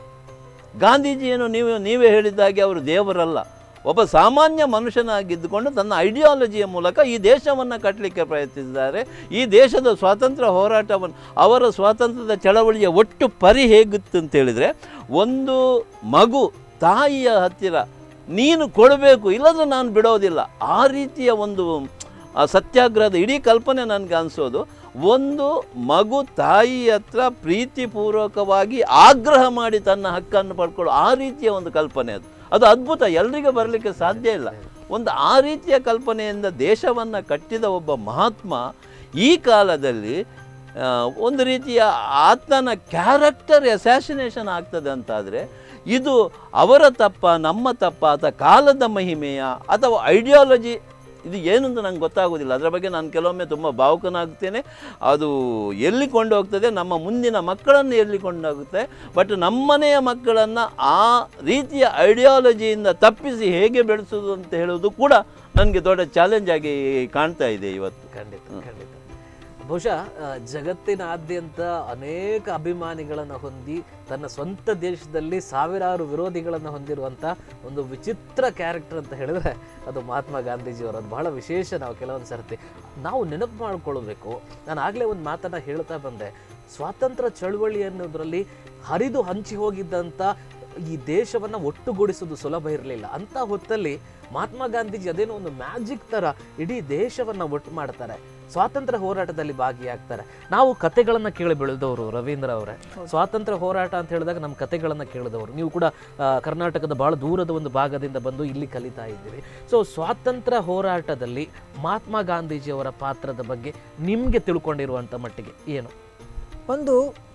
Speaker 2: ಗಾಂಧೀಜಿಯನ್ನು ನೀವು ನೀವೇ ಹೇಳಿದ್ದಾಗೆ ಅವರು ದೇವರಲ್ಲ ಒಬ್ಬ ಸಾಮಾನ್ಯ ಮನುಷ್ಯನಾಗಿದ್ದುಕೊಂಡು ತನ್ನ ಐಡಿಯಾಲಜಿಯ ಮೂಲಕ ಈ ದೇಶವನ್ನು ಕಟ್ಟಲಿಕ್ಕೆ ಪ್ರಯತ್ನಿಸಿದ್ದಾರೆ ಈ ದೇಶದ ಸ್ವಾತಂತ್ರ್ಯ ಹೋರಾಟವನ್ನು ಅವರ ಸ್ವಾತಂತ್ರ್ಯದ ಚಳವಳಿಯ ಒಟ್ಟು ಪರಿ ಹೇಗಿತ್ತು ಅಂತ ಹೇಳಿದರೆ ಒಂದು ಮಗು ತಾಯಿಯ ಹತ್ತಿರ ನೀನು ಕೊಡಬೇಕು ಇಲ್ಲದ್ರೆ ನಾನು ಬಿಡೋದಿಲ್ಲ ಆ ರೀತಿಯ ಒಂದು ಆ ಸತ್ಯಾಗ್ರಹದ ಇಡೀ ಕಲ್ಪನೆ ನನಗೆ ಅನಿಸೋದು ಒಂದು ಮಗು ತಾಯಿ ಹತ್ರ ಪ್ರೀತಿಪೂರ್ವಕವಾಗಿ ಆಗ್ರಹ ಮಾಡಿ ತನ್ನ ಹಕ್ಕನ್ನು ಪಡ್ಕೊಳ್ಳೋ ಆ ರೀತಿಯ ಒಂದು ಕಲ್ಪನೆ ಅದು ಅದು ಅದ್ಭುತ ಎಲ್ರಿಗೂ ಬರಲಿಕ್ಕೆ ಸಾಧ್ಯ ಇಲ್ಲ ಒಂದು ಆ ರೀತಿಯ ಕಲ್ಪನೆಯಿಂದ ದೇಶವನ್ನು ಕಟ್ಟಿದ ಒಬ್ಬ ಮಹಾತ್ಮ ಈ ಕಾಲದಲ್ಲಿ ಆ, ಒಂದು ರೀತಿಯ ಆತನ ಕ್ಯಾರೆಕ್ಟರ್ ಅಸ್ಯಾಸಿನೇಷನ್ ಆಗ್ತದೆ ಅಂತಾದರೆ ಇದು ಅವರ ತಪ್ಪ ನಮ್ಮ ತಪ್ಪ ಅಥವಾ ಕಾಲದ ಮಹಿಮೆಯ ಅಥವಾ ಐಡಿಯಾಲಜಿ ಇದು ಏನು ಅಂತ ನಂಗೆ ಗೊತ್ತಾಗೋದಿಲ್ಲ ಅದರ ಬಗ್ಗೆ ನಾನು ಕೆಲವೊಮ್ಮೆ ತುಂಬ ಭಾವುಕನಾಗ್ತೇನೆ ಅದು ಎಲ್ಲಿ ಕೊಂಡೋಗ್ತದೆ ನಮ್ಮ ಮುಂದಿನ ಮಕ್ಕಳನ್ನು ಎಲ್ಲಿ ಕೊಂಡೋಗುತ್ತೆ ಬಟ್ ನಮ್ಮನೆಯ ಮಕ್ಕಳನ್ನು ಆ ರೀತಿಯ ಐಡಿಯಾಲಜಿಯಿಂದ ತಪ್ಪಿಸಿ ಹೇಗೆ ಬೆಳೆಸೋದು ಅಂತ ಹೇಳೋದು ಕೂಡ ನನಗೆ ದೊಡ್ಡ ಚಾಲೆಂಜ್ ಆಗಿ ಕಾಣ್ತಾ ಇದೆ ಇವತ್ತು
Speaker 1: ಖಂಡಿತ ಖಂಡಿತ ಬಹುಶಃ ಆ, ಜಗತ್ತಿನಾದ್ಯಂತ ಅನೇಕ ಅಭಿಮಾನಿಗಳನ್ನು ಹೊಂದಿ ತನ್ನ ಸ್ವಂತ ದೇಶದಲ್ಲಿ ಸಾವಿರಾರು ವಿರೋಧಿಗಳನ್ನು ಹೊಂದಿರುವಂಥ ಒಂದು ವಿಚಿತ್ರ ಕ್ಯಾರೆಕ್ಟರ್ ಅಂತ ಹೇಳಿದ್ರೆ ಅದು ಮಹಾತ್ಮ ಗಾಂಧೀಜಿಯವರು ಅದು ಬಹಳ ವಿಶೇಷ ನಾವು ಕೆಲವೊಂದು ಸರ್ತಿ ನಾವು ನೆನಪು ಮಾಡ್ಕೊಳ್ಬೇಕು ನಾನು ಆಗಲೇ ಒಂದು ಮಾತನ್ನು ಹೇಳ್ತಾ ಬಂದೆ ಸ್ವಾತಂತ್ರ್ಯ ಚಳುವಳಿ ಅನ್ನೋದ್ರಲ್ಲಿ ಹರಿದು ಹಂಚಿ ಹೋಗಿದ್ದಂಥ ಈ ದೇಶವನ್ನು ಒಟ್ಟುಗೂಡಿಸೋದು ಸುಲಭ ಇರಲಿಲ್ಲ ಅಂತ ಹೊತ್ತಲ್ಲಿ ಮಹಾತ್ಮ ಗಾಂಧೀಜಿ ಅದೇನೋ ಒಂದು ಮ್ಯಾಜಿಕ್ ತರ ಇಡೀ ದೇಶವನ್ನ ಒಟ್ಟು ಮಾಡ್ತಾರೆ ಸ್ವಾತಂತ್ರ್ಯ ಹೋರಾಟದಲ್ಲಿ ಭಾಗಿಯಾಗ್ತಾರೆ ನಾವು ಕತೆಗಳನ್ನ ಕೇಳಿ ಬೆಳೆದವರು ರವೀಂದ್ರ ಅವರೇ ಸ್ವಾತಂತ್ರ್ಯ ಹೋರಾಟ ಅಂತ ಹೇಳಿದಾಗ ನಮ್ಮ ಕತೆಗಳನ್ನ ಕೇಳಿದವರು ನೀವು ಕೂಡ ಆ, ಕರ್ನಾಟಕದ ಬಹಳ ದೂರದ ಒಂದು ಭಾಗದಿಂದ ಬಂದು ಇಲ್ಲಿ ಕಲಿತಾ ಇದ್ದೀರಿ ಸೊ ಸ್ವಾತಂತ್ರ್ಯ ಹೋರಾಟದಲ್ಲಿ ಮಹಾತ್ಮ ಗಾಂಧೀಜಿಯವರ ಪಾತ್ರದ ಬಗ್ಗೆ ನಿಮ್ಗೆ ತಿಳ್ಕೊಂಡಿರುವಂತ ಮಟ್ಟಿಗೆ ಏನು
Speaker 3: ಒಂದು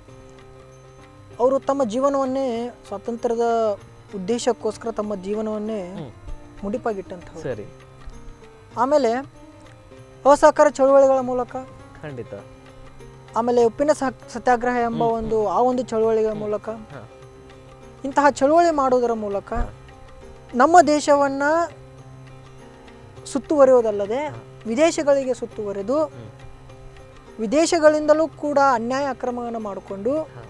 Speaker 3: ಅವರು ತಮ್ಮ ಜೀವನವನ್ನೇ ಸ್ವಾತಂತ್ರ್ಯದ ಉದ್ದೇಶಕ್ಕೋಸ್ಕರ ತಮ್ಮ ಜೀವನವನ್ನೇ
Speaker 1: ಹ್ಮ್.
Speaker 3: ಮುಡಿಪಾಗಿಟ್ಟಂಥವ್ರು
Speaker 1: ಸರಿ
Speaker 3: ಆಮೇಲೆ ಅಸಹಕಾರ ಚಳುವಳಿಗಳ ಮೂಲಕ
Speaker 1: ಖಂಡಿತ
Speaker 3: ಆಮೇಲೆ ಉಪ್ಪಿನ ಸಹ- ಸತ್ಯಾಗ್ರಹ ಎಂಬ ಒಂದು ಆ ಒಂದು ಚಳುವಳಿಗಳ ಮೂಲಕ
Speaker 1: ಹ.
Speaker 3: ಇಂತಹ ಚಳುವಳಿ ಮಾಡುವುದರ ಮೂಲಕ ನಮ್ಮ ದೇಶವನ್ನ ಸುತ್ತುವರಿಯೋದಲ್ಲದೆ ವಿದೇಶಗಳಿಗೆ ಸುತ್ತುವರೆದು
Speaker 1: ಹ್ಮ್.
Speaker 3: ವಿದೇಶಗಳಿಂದಲೂ ಕೂಡ ಅನ್ಯಾಯ ಅಕ್ರಮವನ್ನು ಮಾಡಿಕೊಂಡು
Speaker 1: ಹ.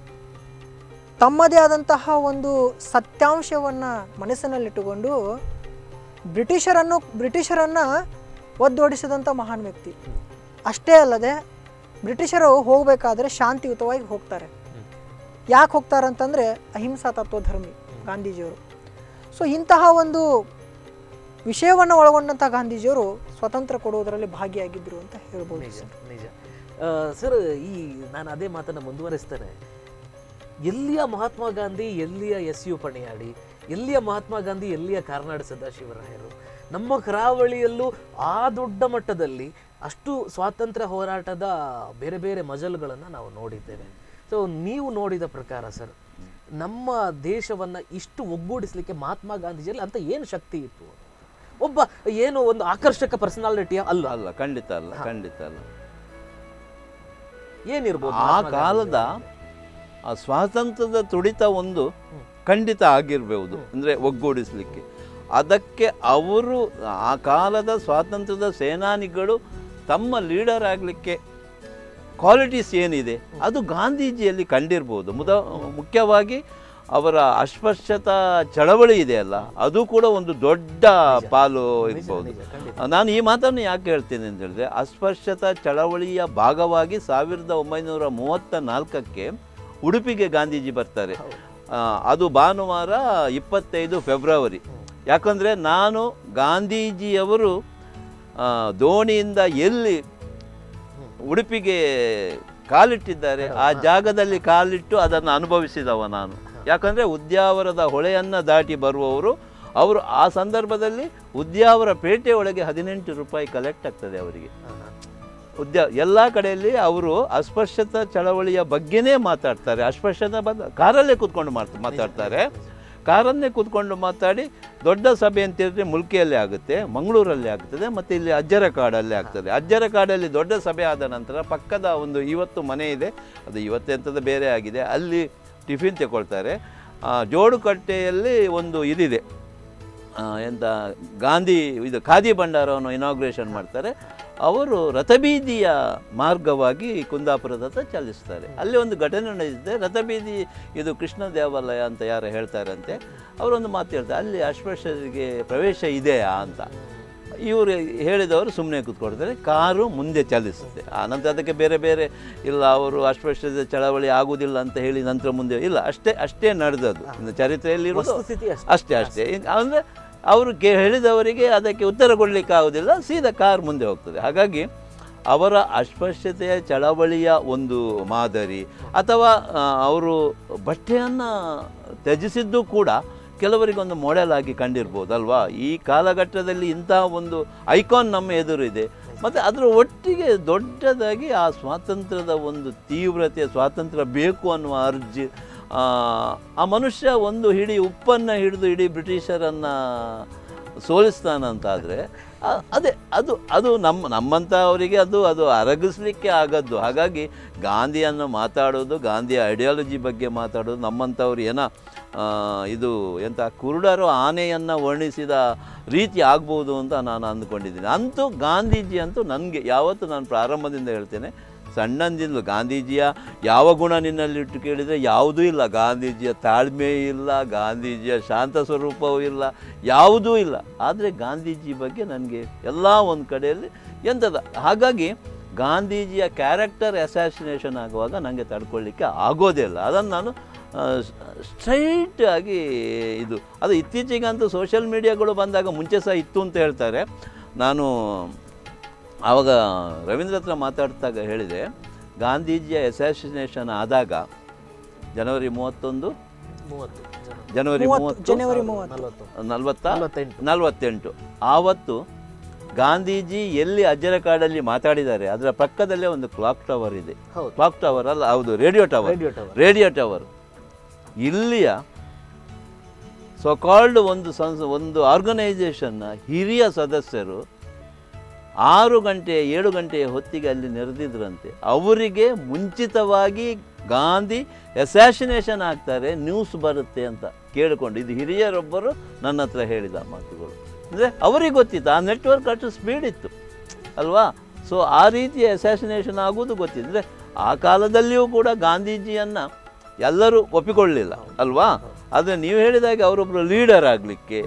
Speaker 3: ತಮ್ಮದೇ ಆದಂತಹ ಒಂದು ಸತ್ಯಾಂಶವನ್ನ ಮನಸ್ಸಿನಲ್ಲಿಟ್ಟುಕೊಂಡು ಬ್ರಿಟಿಷರನ್ನು ಬ್ರಿಟಿಷರನ್ನ ಒದ್ದೋಡಿಸಿದಂಥ ಮಹಾನ್ ವ್ಯಕ್ತಿ ಅಷ್ಟೇ ಅಲ್ಲದೆ ಬ್ರಿಟಿಷರು ಹೋಗಬೇಕಾದ್ರೆ ಶಾಂತಿಯುತವಾಗಿ ಹೋಗ್ತಾರೆ ಯಾಕೆ ಹೋಗ್ತಾರೆ ಅಂತಂದರೆ ಅಹಿಂಸಾ ತತ್ವಧರ್ಮಿ ಗಾಂಧೀಜಿಯವರು ಸೊ ಇಂತಹ ಒಂದು ವಿಷಯವನ್ನು ಒಳಗೊಂಡಂಥ ಗಾಂಧೀಜಿಯವರು ಸ್ವತಂತ್ರ ಕೊಡುವುದರಲ್ಲಿ ಭಾಗಿಯಾಗಿದ್ದರು ಅಂತ ಹೇಳ್ಬೋದು
Speaker 1: ನಿಜ
Speaker 3: ಸರ್.
Speaker 1: ನಿಜ ಆ, ಸರ್ ಈ ನಾನು ಅದೇ ಮಾತನ್ನ ಮುಂದುವರಿಸ್ತೇನೆ ಎಲ್ಲಿಯ ಮಹಾತ್ಮ ಗಾಂಧಿ ಎಲ್ಲಿಯ ಎಸ್ ಯು ಪಣಿಯಾಡಿ ಎಲ್ಲಿಯ ಮಹಾತ್ಮ ಗಾಂಧಿ ಎಲ್ಲಿಯ ಕಾರ್ನಾಡ್ ಸದಾಶಿವರಾಯರು ನಮ್ಮ ಕರಾವಳಿಯಲ್ಲೂ ಆ ದೊಡ್ಡ ಮಟ್ಟದಲ್ಲಿ ಅಷ್ಟು ಸ್ವಾತಂತ್ರ್ಯ ಹೋರಾಟದ ಬೇರೆ ಬೇರೆ ಮಜಲುಗಳನ್ನು ನಾವು ನೋಡಿದ್ದೇವೆ ಸೊ ನೀವು ನೋಡಿದ ಪ್ರಕಾರ ಸರ್ ನಮ್ಮ ದೇಶವನ್ನ ಇಷ್ಟು ಒಗ್ಗೂಡಿಸ್ಲಿಕ್ಕೆ ಮಹಾತ್ಮ ಗಾಂಧೀಜಿಯಲ್ಲಿ ಅಂತ ಏನು ಶಕ್ತಿ ಇತ್ತು ಒಬ್ಬ ಏನು ಒಂದು ಆಕರ್ಷಕ ಪರ್ಸನಾಲಿಟಿಯ ಅಲ್ಲ
Speaker 2: ಅಲ್ಲ ಖಂಡಿತ ಅಲ್ಲ ಖಂಡಿತ ಅಲ್ಲ
Speaker 1: ಏನಿರ್ಬೋದು
Speaker 2: ಆ
Speaker 1: ಮಹಾತ್ಮ
Speaker 2: ಕಾಲದ ಆ ಸ್ವಾತಂತ್ರ್ಯದ ತುಡಿತ ಒಂದು ಖಂಡಿತ ಆಗಿರ್ಬೋದು ಅಂದರೆ ಒಗ್ಗೂಡಿಸಲಿಕ್ಕೆ ಅದಕ್ಕೆ ಅವರು ಆ ಕಾಲದ ಸ್ವಾತಂತ್ರ್ಯದ ಸೇನಾನಿಗಳು ತಮ್ಮ ಲೀಡರ್ ಆಗಲಿಕ್ಕೆ ಕ್ವಾಲಿಟೀಸ್ ಏನಿದೆ ಅದು ಗಾಂಧೀಜಿಯಲ್ಲಿ ಕಂಡಿರ್ಬೋದು ಮುದ ಮುಖ್ಯವಾಗಿ ಅವರ ಅಸ್ಪೃಶ್ಯತಾ ಚಳವಳಿ ಇದೆಯಲ್ಲ ಅದು ಕೂಡ ಒಂದು ದೊಡ್ಡ ಪಾಲು ಇರ್ಬೋದು
Speaker 1: ನಿಜ, ಖಂಡಿತ.
Speaker 2: ನಾನು ಈ ಮಾತನ್ನು ಯಾಕೆ ಹೇಳ್ತೇನೆ ಅಂತ ಹೇಳಿದ್ರೆ ಅಸ್ಪೃಶ್ಯತಾ ಚಳವಳಿಯ ಭಾಗವಾಗಿ ಸಾವಿರದ ಒಂಬೈನೂರ ಮೂವತ್ತ ನಾಲ್ಕಕ್ಕೆ ಉಡುಪಿಗೆ ಗಾಂಧೀಜಿ ಬರ್ತಾರೆ ಆ, ಅದು ಭಾನುವಾರ ಇಪ್ಪತ್ತೈದು ಫೆಬ್ರವರಿ ಯಾಕಂದರೆ ನಾನು ಗಾಂಧೀಜಿಯವರು ಆ, ದೋಣಿಯಿಂದ ಎಲ್ಲಿ ಉಡುಪಿಗೆ ಕಾಲಿಟ್ಟಿದ್ದಾರೆ ಆ ಜಾಗದಲ್ಲಿ ಕಾಲಿಟ್ಟು ಅದನ್ನು ಅನುಭವಿಸಿದವ ನಾನು ಯಾಕಂದರೆ ಉದ್ಯಾವರದ ಹೊಳೆಯನ್ನು ದಾಟಿ ಬರುವವರು ಅವರು ಆ ಸಂದರ್ಭದಲ್ಲಿ ಉದ್ಯಾವರ ಪೇಟೆ ಒಳಗೆ ಹದಿನೆಂಟು ರೂಪಾಯಿ ಕಲೆಕ್ಟ್ ಆಗ್ತದೆ ಅವರಿಗೆ ಉದ್ಯ ಎಲ್ಲ ಕಡೆಯಲ್ಲಿ ಅವರು ಅಸ್ಪೃಶ್ಯತಾ ಚಳವಳಿಯ ಬಗ್ಗೆನೇ ಮಾತಾಡ್ತಾರೆ ಅಸ್ಪೃಶ್ಯತಾ ಬಂದ ಕಾರಲ್ಲೇ ಕೂತ್ಕೊಂಡು ಮಾತ್ ಮಾತಾಡ್ತಾರೆ ಕಾರನ್ನೇ ಕೂತ್ಕೊಂಡು ಮಾತಾಡಿ ದೊಡ್ಡ ಸಭೆ ಅಂತ ಹೇಳಿದ್ರೆ ಮುಲ್ಕಿಯಲ್ಲಿ ಆಗುತ್ತೆ ಮಂಗಳೂರಲ್ಲಿ ಆಗ್ತದೆ ಮತ್ತು ಇಲ್ಲಿ ಅಜ್ಜರ ಕಾಡಲ್ಲಿ ಆಗ್ತದೆ ಅಜ್ಜರ ಕಾಡಲ್ಲಿ ದೊಡ್ಡ ಸಭೆ ಆದ ನಂತರ ಪಕ್ಕದ ಒಂದು ಇವತ್ತು ಮನೆ ಇದೆ ಅದು ಇವತ್ತೆಂಥದ್ದು ಬೇರೆ ಆಗಿದೆ ಅಲ್ಲಿ ಟಿಫಿನ್ ತಗೊಳ್ತಾರೆ ಆ, ಜೋಡುಕಟ್ಟೆಯಲ್ಲಿ ಒಂದು ಇದಿದೆ ಆ, ಎಂತ ಗಾಂಧಿ ಇದು ಖಾದಿ ಭಂಡಾರವನ್ನು ಇನಾಗ್ರೇಷನ್ ಮಾಡ್ತಾರೆ ಅವರು ರಥಬೀದಿಯ ಮಾರ್ಗವಾಗಿ ಕುಂದಾಪುರದ ಹತ್ರ ಚಲಿಸ್ತಾರೆ ಅಲ್ಲಿ ಒಂದು ಘಟನೆ ನಡೆದಿದೆ ರಥಬೀದಿ ಇದು ಕೃಷ್ಣ ದೇವಾಲಯ ಅಂತ ಯಾರು ಹೇಳ್ತಾರಂತೆ ಅವರೊಂದು ಮಾತು ಹೇಳ್ತಾರೆ ಅಲ್ಲಿ ಅಸ್ಪೃಶ್ಯರಿಗೆ ಪ್ರವೇಶ ಇದೆಯಾ ಅಂತ ಇವರು ಹೇಳಿದವರು ಸುಮ್ಮನೆ ಕೂತ್ಕೊಳ್ತಾರೆ ಕಾರು ಮುಂದೆ ಚಲಿಸುತ್ತೆ ಆನಂತರ ಅದಕ್ಕೆ ಬೇರೆ ಬೇರೆ ಇಲ್ಲ ಅವರು ಅಸ್ಪೃಶ್ಯತೆ ಚಳವಳಿ ಆಗುವುದಿಲ್ಲ ಅಂತ ಹೇಳಿ ನಂತರ ಮುಂದೆ ಇಲ್ಲ ಅಷ್ಟೇ ಅಷ್ಟೇ ನಡೆದದ್ದು ಇನ್ನು ಚರಿತ್ರೆಯಲ್ಲಿ
Speaker 1: ವಸ್ತುಸ್ಥಿತಿ ಅಷ್ಟೇ.
Speaker 2: ಅಷ್ಟೇ ಅಷ್ಟೇ ಅಂದರೆ ಅವರು ಕೆ ಹೇಳಿದವರಿಗೆ ಅದಕ್ಕೆ ಉತ್ತರ ಕೊಡಲಿಕ್ಕೆ ಆಗೋದಿಲ್ಲ ಸೀದಾ ಕಾರ್ ಮುಂದೆ ಹೋಗ್ತದೆ ಹಾಗಾಗಿ ಅವರ ಅಸ್ಪೃಶ್ಯತೆಯ ಚಳವಳಿಯ ಒಂದು ಮಾದರಿ ಅಥವಾ ಆ, ಅವರು ಬಟ್ಟೆಯನ್ನು ತ್ಯಜಿಸಿದ್ದು ಕೂಡ ಕೆಲವರಿಗೆ ಒಂದು ಮಾಡೆಲ್ ಆಗಿ ಕಂಡಿರ್ಬೋದು ಅಲ್ವಾ ಈ ಕಾಲಘಟ್ಟದಲ್ಲಿ ಇಂತಹ ಒಂದು ಐಕಾನ್ ನಮ್ಮ ಎದುರಿದೆ ಮತ್ತು ಅದರ ಒಟ್ಟಿಗೆ ದೊಡ್ಡದಾಗಿ ಆ ಸ್ವಾತಂತ್ರ್ಯದ ಒಂದು ತೀವ್ರತೆ ಸ್ವಾತಂತ್ರ್ಯ ಬೇಕು ಅನ್ನುವ ಅರ್ಜಿ ಆ, ಆ ಮನುಷ್ಯ ಒಂದು ಹಿಡಿ ಉಪ್ಪನ್ನು ಹಿಡಿದು ಇಡೀ ಬ್ರಿಟಿಷರನ್ನು ಸೋಲಿಸ್ತಾನಂತಾದರೆ ಅದೇ ಅದು ಅದು ನಮ್ಮ ನಮ್ಮಂಥವರಿಗೆ ಅದು ಅದು ಅರಗಿಸ್ಲಿಕ್ಕೆ ಆಗದ್ದು ಹಾಗಾಗಿ ಗಾಂಧಿಯನ್ನು ಮಾತಾಡೋದು ಗಾಂಧಿಯ ಐಡಿಯಾಲಜಿ ಬಗ್ಗೆ ಮಾತಾಡೋದು ನಮ್ಮಂಥವ್ರು ಏನೋ ಆ, ಇದು ಎಂಥ ಕುರುಡರು ಆನೆಯನ್ನು ವರ್ಣಿಸಿದ ರೀತಿ ಆಗ್ಬೋದು ಅಂತ ನಾನು ಅಂದ್ಕೊಂಡಿದ್ದೀನಿ ಅಂತೂ ಗಾಂಧೀಜಿ ಅಂತೂ ನನಗೆ ಯಾವತ್ತೂ ನಾನು ಪ್ರಾರಂಭದಿಂದ ಹೇಳ್ತೇನೆ ಸಣ್ಣಂದಿಂದಲೂ ಗಾಂಧೀಜಿಯ ಯಾವ ಗುಣ ನಿನ್ನಲ್ಲಿ ಇಟ್ಟು ಕೇಳಿದರೆ ಯಾವುದೂ ಇಲ್ಲ ಗಾಂಧೀಜಿಯ ತಾಳ್ಮೆ ಇಲ್ಲ ಗಾಂಧೀಜಿಯ ಶಾಂತ ಸ್ವರೂಪವೂ ಇಲ್ಲ ಯಾವುದೂ ಇಲ್ಲ ಆದರೆ ಗಾಂಧೀಜಿ ಬಗ್ಗೆ ನನಗೆ ಎಲ್ಲ ಒಂದು ಕಡೆಯಲ್ಲಿ ಎಂಥದ ಹಾಗಾಗಿ ಗಾಂಧೀಜಿಯ ಕ್ಯಾರೆಕ್ಟರ್ ಅಸ್ಯಾಸಿನೇಷನ್ ಆಗುವಾಗ ನನಗೆ ತಡ್ಕೊಳ್ಳಿಕ್ಕೆ ಆಗೋದೇ ಇಲ್ಲ ಅದನ್ನು ನಾನು ಸ್ಟ್ರೈಟ್ ಆಗಿ ಇದು ಅದು ಇತ್ತೀಚೆಗಂತೂ ಸೋಷಿಯಲ್ ಮೀಡಿಯಾಗಳು ಬಂದಾಗ ಮುಂಚೆ ಸಹ ಇತ್ತು ಅಂತ ಹೇಳ್ತಾರೆ ನಾನು ಆವಾಗ ರವೀಂದ್ರ ಹತ್ರ ಮಾತಾಡ್ದಾಗ ಹೇಳಿದೆ ಗಾಂಧೀಜಿಯ ಅಸ್ಯಾಸಿನೇಷನ್ ಆದಾಗ ಜನವರಿ ಮೂವತ್ತೊಂದು
Speaker 1: ಮೂವತ್ತು ಜನ
Speaker 2: ಜನವರಿ
Speaker 3: ಮೂವತ್ತು
Speaker 2: ಮೂವತ್ತು
Speaker 3: ಜನವರಿ ಮೂವತ್ತು
Speaker 1: ನಲವತ್ತು
Speaker 2: ನಲ್ವತ್ತ
Speaker 1: ನಲವತ್ತೆಂಟು
Speaker 2: ನಲವತ್ತೆಂಟು ಆವತ್ತು ಗಾಂಧೀಜಿ ಎಲ್ಲಿ ಅಜ್ಜರ ಕಾಡಲ್ಲಿ ಮಾತಾಡಿದ್ದಾರೆ ಅದರ ಪಕ್ಕದಲ್ಲೇ ಒಂದು ಕ್ಲಾಕ್ ಟವರ್ ಇದೆ
Speaker 1: ಹೌದು
Speaker 2: ಕ್ಲಾಕ್ ಟವರ್ ಅಲ್ಲ ಹೌದು radio tower
Speaker 1: radio tower
Speaker 2: radio tower ಇಲ್ಲಿಯ ಸೊಕಾಲ್ಡ್ ಒಂದು ಸಂಸ್ ಒಂದು ಆರ್ಗನೈಸೇಷನ್ನ ಹಿರಿಯ ಸದಸ್ಯರು ಆರು ಗಂಟೆ ಏಳು ಗಂಟೆಯ ಹೊತ್ತಿಗೆ ಅಲ್ಲಿ ನೆರೆದಿದ್ರಂತೆ ಅವರಿಗೆ ಮುಂಚಿತವಾಗಿ ಗಾಂಧಿ ಅಸ್ಯಾಸಿನೇಷನ್ ಆಗ್ತಾರೆ ನ್ಯೂಸ್ ಬರುತ್ತೆ ಅಂತ ಕೇಳಿಕೊಂಡು ಇದು ಹಿರಿಯರೊಬ್ಬರು ನನ್ನ ಹತ್ರ ಹೇಳಿದ ಮಾತುಗಳು ಅಂದರೆ ಅವರಿಗೆ ಗೊತ್ತಿತ್ತು ಆ ನೆಟ್ವರ್ಕ್ ಅಷ್ಟು ಸ್ಪೀಡ್ ಇತ್ತು ಅಲ್ವಾ ಸೊ ಆ ರೀತಿಯ ಅಸ್ಯಾಸಿನೇಷನ್ ಆಗುವುದು ಗೊತ್ತಿತ್ತು ಅಂದರೆ ಆ ಕಾಲದಲ್ಲಿಯೂ ಕೂಡ ಗಾಂಧೀಜಿಯನ್ನು ಎಲ್ಲರೂ ಒಪ್ಪಿಕೊಳ್ಳಲಿಲ್ಲ ಅಲ್ವಾ ಆದರೆ ನೀವು ಹೇಳಿದಾಗೆ ಅವರೊಬ್ಬರು ಲೀಡರ್ ಆಗಲಿಕ್ಕೆ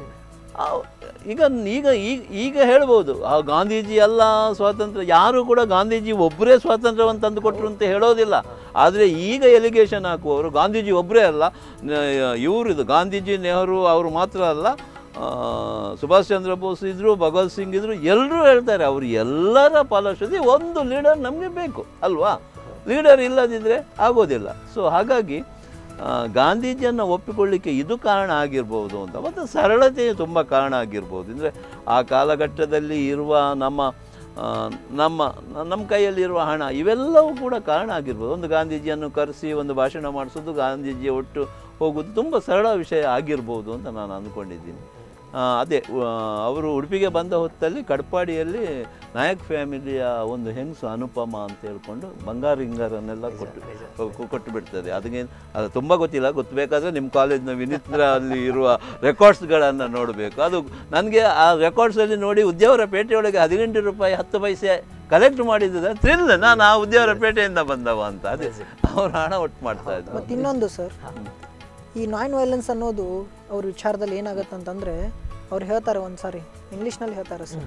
Speaker 2: ಈಗ ಈಗ ಈಗ ಈಗ ಹೇಳ್ಬೋದು ಆ ಗಾಂಧೀಜಿ ಎಲ್ಲ ಸ್ವಾತಂತ್ರ್ಯ ಯಾರು ಕೂಡ ಗಾಂಧೀಜಿ ಒಬ್ಬರೇ ಸ್ವಾತಂತ್ರ್ಯವನ್ನು ತಂದು ಕೊಟ್ಟರು ಅಂತ ಹೇಳೋದಿಲ್ಲ ಆದರೆ ಈಗ ಎಲಿಗೇಷನ್ ಹಾಕುವವರು ಗಾಂಧೀಜಿ ಒಬ್ಬರೇ ಅಲ್ಲ ಇವರಿದು ಗಾಂಧೀಜಿ ನೆಹರು ಅವರು ಮಾತ್ರ ಅಲ್ಲ ಆ, ಸುಭಾಷ್ ಚಂದ್ರ ಬೋಸ್ ಇದ್ರು ಭಗತ್ ಸಿಂಗ್ ಇದ್ರು ಎಲ್ಲರೂ ಹೇಳ್ತಾರೆ ಅವರು ಎಲ್ಲರ ಫಲಶ್ರುತಿ ಒಂದು ಲೀಡರ್ ನಮಗೆ ಬೇಕು ಅಲ್ವಾ ಲೀಡರ್ ಇಲ್ಲದಿದ್ದರೆ ಆಗೋದಿಲ್ಲ ಸೊ ಹಾಗಾಗಿ ಆ, ಗಾಂಧೀಜಿಯನ್ನು ಒಪ್ಪಿಕೊಳ್ಳಿಕ್ಕೆ ಇದು ಕಾರಣ ಆಗಿರ್ಬೋದು ಅಂತ ಮತ್ತು ಸರಳತೆ ತುಂಬ ಕಾರಣ ಆಗಿರ್ಬೋದು ಅಂದರೆ ಆ ಕಾಲಘಟ್ಟದಲ್ಲಿ ಇರುವ ನಮ್ಮ ಆ, ನಮ್ಮ ನಮ್ಮ ಕೈಯಲ್ಲಿರುವ ಹಣ ಇವೆಲ್ಲವೂ ಕೂಡ ಕಾರಣ ಆಗಿರ್ಬೋದು ಒಂದು ಗಾಂಧೀಜಿಯನ್ನು ಕರೆಸಿ ಒಂದು ಭಾಷಣ ಮಾಡಿಸೋದು ಗಾಂಧೀಜಿಯ ಒಟ್ಟು ಹೋಗೋದು ತುಂಬ ಸರಳ ವಿಷಯ ಆಗಿರ್ಬೋದು ಅಂತ ನಾನು ಅಂದ್ಕೊಂಡಿದ್ದೀನಿ ಆ, ಅದೇ ಆ, ಅವರು ಉಡುಪಿಗೆ ಬಂದ ಹೊತ್ತಲ್ಲಿ ಕಡ್ಪಾಡಿಯಲ್ಲಿ ನಾಯಕ್ ಫ್ಯಾಮಿಲಿಯ ಒಂದು ಹೆಂಗಸು ಅನುಪಮ ಅಂತ ಹೇಳ್ಕೊಂಡು ಬಂಗಾರ ಹಿಂಗಾರನ್ನೆಲ್ಲ ಕೊಟ್ಟು ಕೊ- ಕೊಟ್ಟು ಬಿಡ್ತದೆ ಅದಕ್ಕೆ ಅದು ತುಂಬ ಗೊತ್ತಿಲ್ಲ ಗೊತ್ತಬೇಕಾದ್ರೆ ನಿಮ್ಮ ಕಾಲೇಜ್ನ ವಿನಿತ್ರ ಅಲ್ಲಿ ಇರುವ ರೆಕಾರ್ಡ್ಸ್ಗಳನ್ನು ನೋಡಬೇಕು ಅದು ನನಗೆ ಆ ರೆಕಾರ್ಡ್ಸಲ್ಲಿ ನೋಡಿ ಉದ್ಯಾವರ ಪೇಟೆಯೊಳಗೆ ಹದಿನೆಂಟು ರೂಪಾಯಿ ಹತ್ತು ಪೈಸೆ ಕಲೆಕ್ಟ್ ಮಾಡಿದ್ದ ಥ್ರಿಲ್ ನಾನು ಆ ಉದ್ಯಾವರ ಪೇಟೆಯಿಂದ ಬಂದವ ಅಂತ ಅದೇ ಅವ್ರು ಹಣ ಒಟ್ಟು ಮಾಡ್ತಾ ಇದ್ರು
Speaker 3: ಮತ್ತು ಇನ್ನೊಂದು ಸರ್ ಈ ನಾನ್ ವೈಲೆನ್ಸ್ ಅನ್ನೋದು ಅವ್ರ ವಿಚಾರದಲ್ಲಿ ಏನಾಗುತ್ತೆ ಅಂತಂದ್ರೆ ಅವ್ರು ಹೇಳ್ತಾರೆ ಒಂದು ಸಾರಿ ಇಂಗ್ಲೀಷ್ನಲ್ಲಿ ಹೇಳ್ತಾರೆ ಸರ್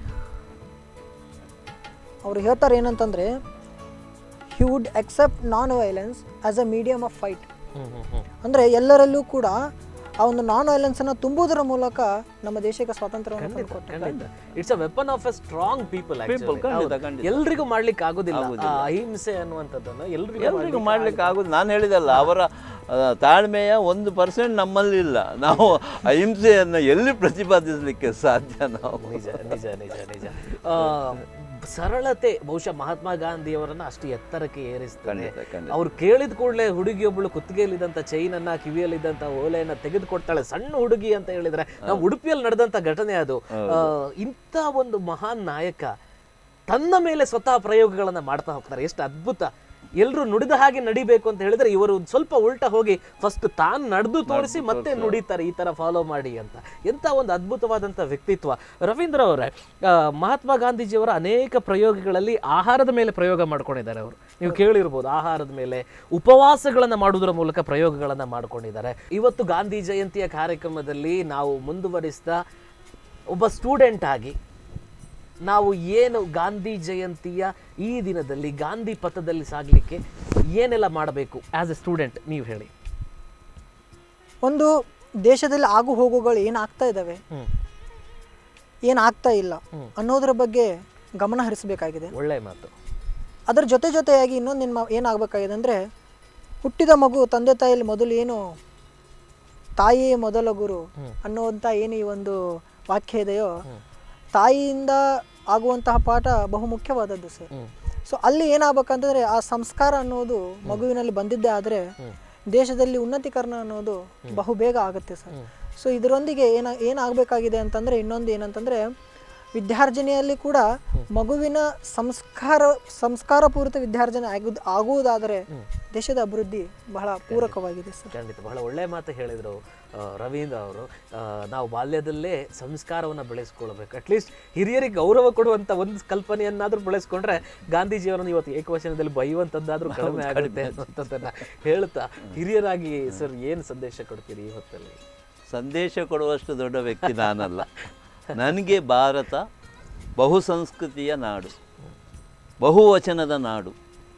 Speaker 3: ಅವ್ರು ಹೇಳ್ತಾರೆ ಏನಂತಂದ್ರೆ he would accept nonviolence as a medium of fight
Speaker 1: hmm hmm hmm
Speaker 3: ಅಂದರೆ ಎಲ್ಲರಲ್ಲೂ ಕೂಡ ಆ ಒಂದು ನಾನ್ ವೈಲೆನ್ಸನ್ನು ತುಂಬುವುದರ ಮೂಲಕ ನಮ್ಮ ದೇಶಕ್ಕೆ ಸ್ವಾತಂತ್ರ್ಯವನ್ನು ತಂದುಕೊಟ್ಟ
Speaker 1: ಖಂಡಿತ it's a weapon of a strong people
Speaker 2: People, ಖಂಡಿತ, ಖಂಡಿತ.
Speaker 1: ಎಲ್ರಿಗೂ ಮಾಡ್ಲಿಕ್ಕೆ ಆಗೋದಿಲ್ಲ ಆ ಅಹಿಂಸೆ ಅನ್ನುವಂಥದ್ದನ್ನು ಎಲ್ರಿಗೂ
Speaker 2: ಎಲ್ರಿಗೂ ಮಾಡ್ಲಿಕ್ಕೆ ಆಗುದು ನಾನು ಹೇಳಿದಲ್ಲ ಅವರ ಆ, ತಾಳ್ಮೆಯ ಒಂದು ಪರ್ಸೆಂಟ್ ನಮ್ಮಲ್ಲಿಲ್ಲ ನಾವು ಅಹಿಂಸೆಯನ್ನು ಎಲ್ಲಿ ಪ್ರತಿಪಾದಿಸಲಿಕ್ಕೆ ಸಾಧ್ಯ ನಾವು
Speaker 1: ನಿಜ ನಿಜ ನಿಜ ನಿಜ ಆ, ಸರಳತೆ ಬಹುಶಃ ಮಹಾತ್ಮ ಗಾಂಧಿಯವರನ್ನ ಅಷ್ಟು ಎತ್ತರಕ್ಕೆ ಏರಿಸ್ತದೆ
Speaker 2: ಖಂಡಿತ ಖಂಡಿತ
Speaker 1: ಅವ್ರು ಕೇಳಿದ ಕೂಡಲೇ ಹುಡುಗಿಯೊಬ್ಬಳು ಕುತ್ತಿಗೆಯಲ್ಲಿದ್ದಂಥ ಚೈನನ್ನ ಕಿವಿಯಲ್ಲಿದ್ದಂಥ ಓಲೆಯನ್ನ ತೆಗೆದುಕೊಡ್ತಾಳೆ ಸಣ್ಣ ಹುಡುಗಿ ಅಂತ ಹೇಳಿದ್ರೆ ನಾವು ಉಡುಪಿಯಲ್ಲಿ ನಡೆದಂತ ಘಟನೆ ಅದು ಆ, ಇಂಥ ಒಂದು ಮಹಾನ್ ನಾಯಕ ತನ್ನ ಮೇಲೆ ಸ್ವತಃ ಪ್ರಯೋಗಗಳನ್ನ ಮಾಡ್ತಾ ಹೋಗ್ತಾರೆ ಎಷ್ಟು ಅದ್ಭುತ ಎಲ್ಲರೂ ನುಡಿದ ಹಾಗೆ ನಡಿಬೇಕು ಅಂತ ಹೇಳಿದ್ರೆ ಇವರು ಒಂದ್ ಸ್ವಲ್ಪ ಉಲ್ಟಾ ಹೋಗಿ ಫಸ್ಟ್ ತಾನು ನಡೆದು ತೋರಿಸಿ ಮತ್ತೆ ನುಡಿತಾರೆ ಈ ತರ ಫಾಲೋ ಮಾಡಿ ಅಂತ ಎಂತ ಒಂದು ಅದ್ಭುತವಾದಂಥ ವ್ಯಕ್ತಿತ್ವ ರವೀಂದ್ರ ಅವರೇ ಆ, ಮಹಾತ್ಮ ಗಾಂಧೀಜಿಯವರ ಅನೇಕ ಪ್ರಯೋಗಗಳಲ್ಲಿ ಆಹಾರದ ಮೇಲೆ ಪ್ರಯೋಗ ಮಾಡ್ಕೊಂಡಿದ್ದಾರೆ ಅವರು ನೀವು ಕೇಳಿರ್ಬೋದು ಆಹಾರದ ಮೇಲೆ ಉಪವಾಸಗಳನ್ನ ಮಾಡುವುದರ ಮೂಲಕ ಪ್ರಯೋಗಗಳನ್ನ ಮಾಡ್ಕೊಂಡಿದ್ದಾರೆ ಇವತ್ತು ಗಾಂಧಿ ಜಯಂತಿಯ ಕಾರ್ಯಕ್ರಮದಲ್ಲಿ ನಾವು ಮುಂದುವರಿಸಿದ ಒಬ್ಬ ಸ್ಟೂಡೆಂಟ್ ಆಗಿ ನಾವು ಏನು ಗಾಂಧಿ ಜಯಂತಿಯ ಈ ದಿನದಲ್ಲಿ ಗಾಂಧಿ ಪಥದಲ್ಲಿ ಸಾಗಲಿಕ್ಕೆ ಏನೆಲ್ಲ ಮಾಡಬೇಕು ಆಸ್ ಎ ಸ್ಟೂಡೆಂಟ್ ನೀವು ಹೇಳಿ
Speaker 3: ಒಂದು ದೇಶದಲ್ಲಿ ಆಗು ಹೋಗುಗಳು ಏನಾಗ್ತಾ ಇದ್ದಾವೆ
Speaker 1: ಹ್ಮ್
Speaker 3: ಏನಾಗ್ತಾ ಇಲ್ಲ
Speaker 1: ಹ್ಮ್.
Speaker 3: ಅನ್ನೋದ್ರ ಬಗ್ಗೆ ಗಮನ ಹರಿಸಬೇಕಾಗಿದೆ
Speaker 1: ಒಳ್ಳೆ ಮಾತು
Speaker 3: ಅದರ ಜೊತೆ ಜೊತೆಯಾಗಿ ಇನ್ನೊಂದು ಏನು ಏನಾಗಬೇಕಾಗಿದೆ ಅಂದರೆ ಹುಟ್ಟಿದ ಮಗು ತಂದೆ ತಾಯಿಯಲ್ಲಿ ಮೊದಲು ಏನು ತಾಯಿಯೇ ಮೊದಲ ಗುರು
Speaker 1: ಹ್ಮ್.
Speaker 3: ಅನ್ನುವಂಥ ಏನು ಈ ಒಂದು ವಾಕ್ಯ ಇದೆಯೋ ತಾಯಿಯಿಂದ ಆಗುವಂತಹ ಪಾಠ ಬಹು ಮುಖ್ಯವಾದದ್ದು ಸರ್
Speaker 1: ಹ್ಮ್
Speaker 3: ಸೊ ಅಲ್ಲಿ ಏನಾಗಬೇಕಂತಂದ್ರೆ ಆ ಸಂಸ್ಕಾರ ಅನ್ನೋದು ಮಗುವಿನಲ್ಲಿ ಬಂದಿದ್ದೇ ಆದರೆ ದೇಶದಲ್ಲಿ ಉನ್ನತೀಕರಣ ಅನ್ನೋದು ಬಹು ಬೇಗ ಆಗುತ್ತೆ ಸರ್ ಸೊ ಇದರೊಂದಿಗೆ ಏನ ಏನಾಗಬೇಕಾಗಿದೆ ಅಂತಂದರೆ ಇನ್ನೊಂದು ಏನಂತಂದರೆ ವಿದ್ಯಾರ್ಜನೆಯಲ್ಲಿ ಕೂಡ ಮಗುವಿನ ಸಂಸ್ಕಾರ ಸಂಸ್ಕಾರಪೂರಿತ ವಿದ್ಯಾರ್ಜನೆ ಆಗುದು ಆಗುವುದಾದರೆ ದೇಶದ ಅಭಿವೃದ್ಧಿ ಬಹಳ ಪೂರಕವಾಗಿದೆ ಸರ್
Speaker 1: ಖಂಡಿತ ಬಹಳ ಒಳ್ಳೆ ಮಾತು ಹೇಳಿದರು ಆ, ರವೀಂದ್ರ ಅವರು ಆ, ನಾವು ಬಾಲ್ಯದಲ್ಲೇ ಸಂಸ್ಕಾರವನ್ನು ಬೆಳೆಸ್ಕೊಳ್ಬೇಕು ಅಟ್ಲೀಸ್ಟ್ ಹಿರಿಯರಿಗೆ ಗೌರವ ಕೊಡುವಂತ ಒಂದು ಕಲ್ಪನೆಯನ್ನಾದ್ರೂ ಬೆಳೆಸ್ಕೊಂಡ್ರೆ ಗಾಂಧೀಜಿಯವರನ್ನು ಇವತ್ತು ಏಕವಚನದಲ್ಲಿ ಬೈಯುವಂಥದ್ದಾದ್ರೂ ಕಡಿಮೆ ಆಗುತ್ತೆ ಅನ್ನುವಂಥದ್ದನ್ನ ಹೇಳ್ತಾ ಹಿರಿಯರಾಗಿ ಸರ್ ಏನು ಸಂದೇಶ ಕೊಡ್ತೀರಿ ಈ ಹೊತ್ತಲ್ಲಿ
Speaker 2: ಸಂದೇಶ ಕೊಡುವಷ್ಟು ದೊಡ್ಡ ವ್ಯಕ್ತಿ ನಾನಲ್ಲ ನನಗೆ ಭಾರತ ಬಹು ಸಂಸ್ಕೃತಿಯ ನಾಡು ಬಹುವಚನದ ನಾಡು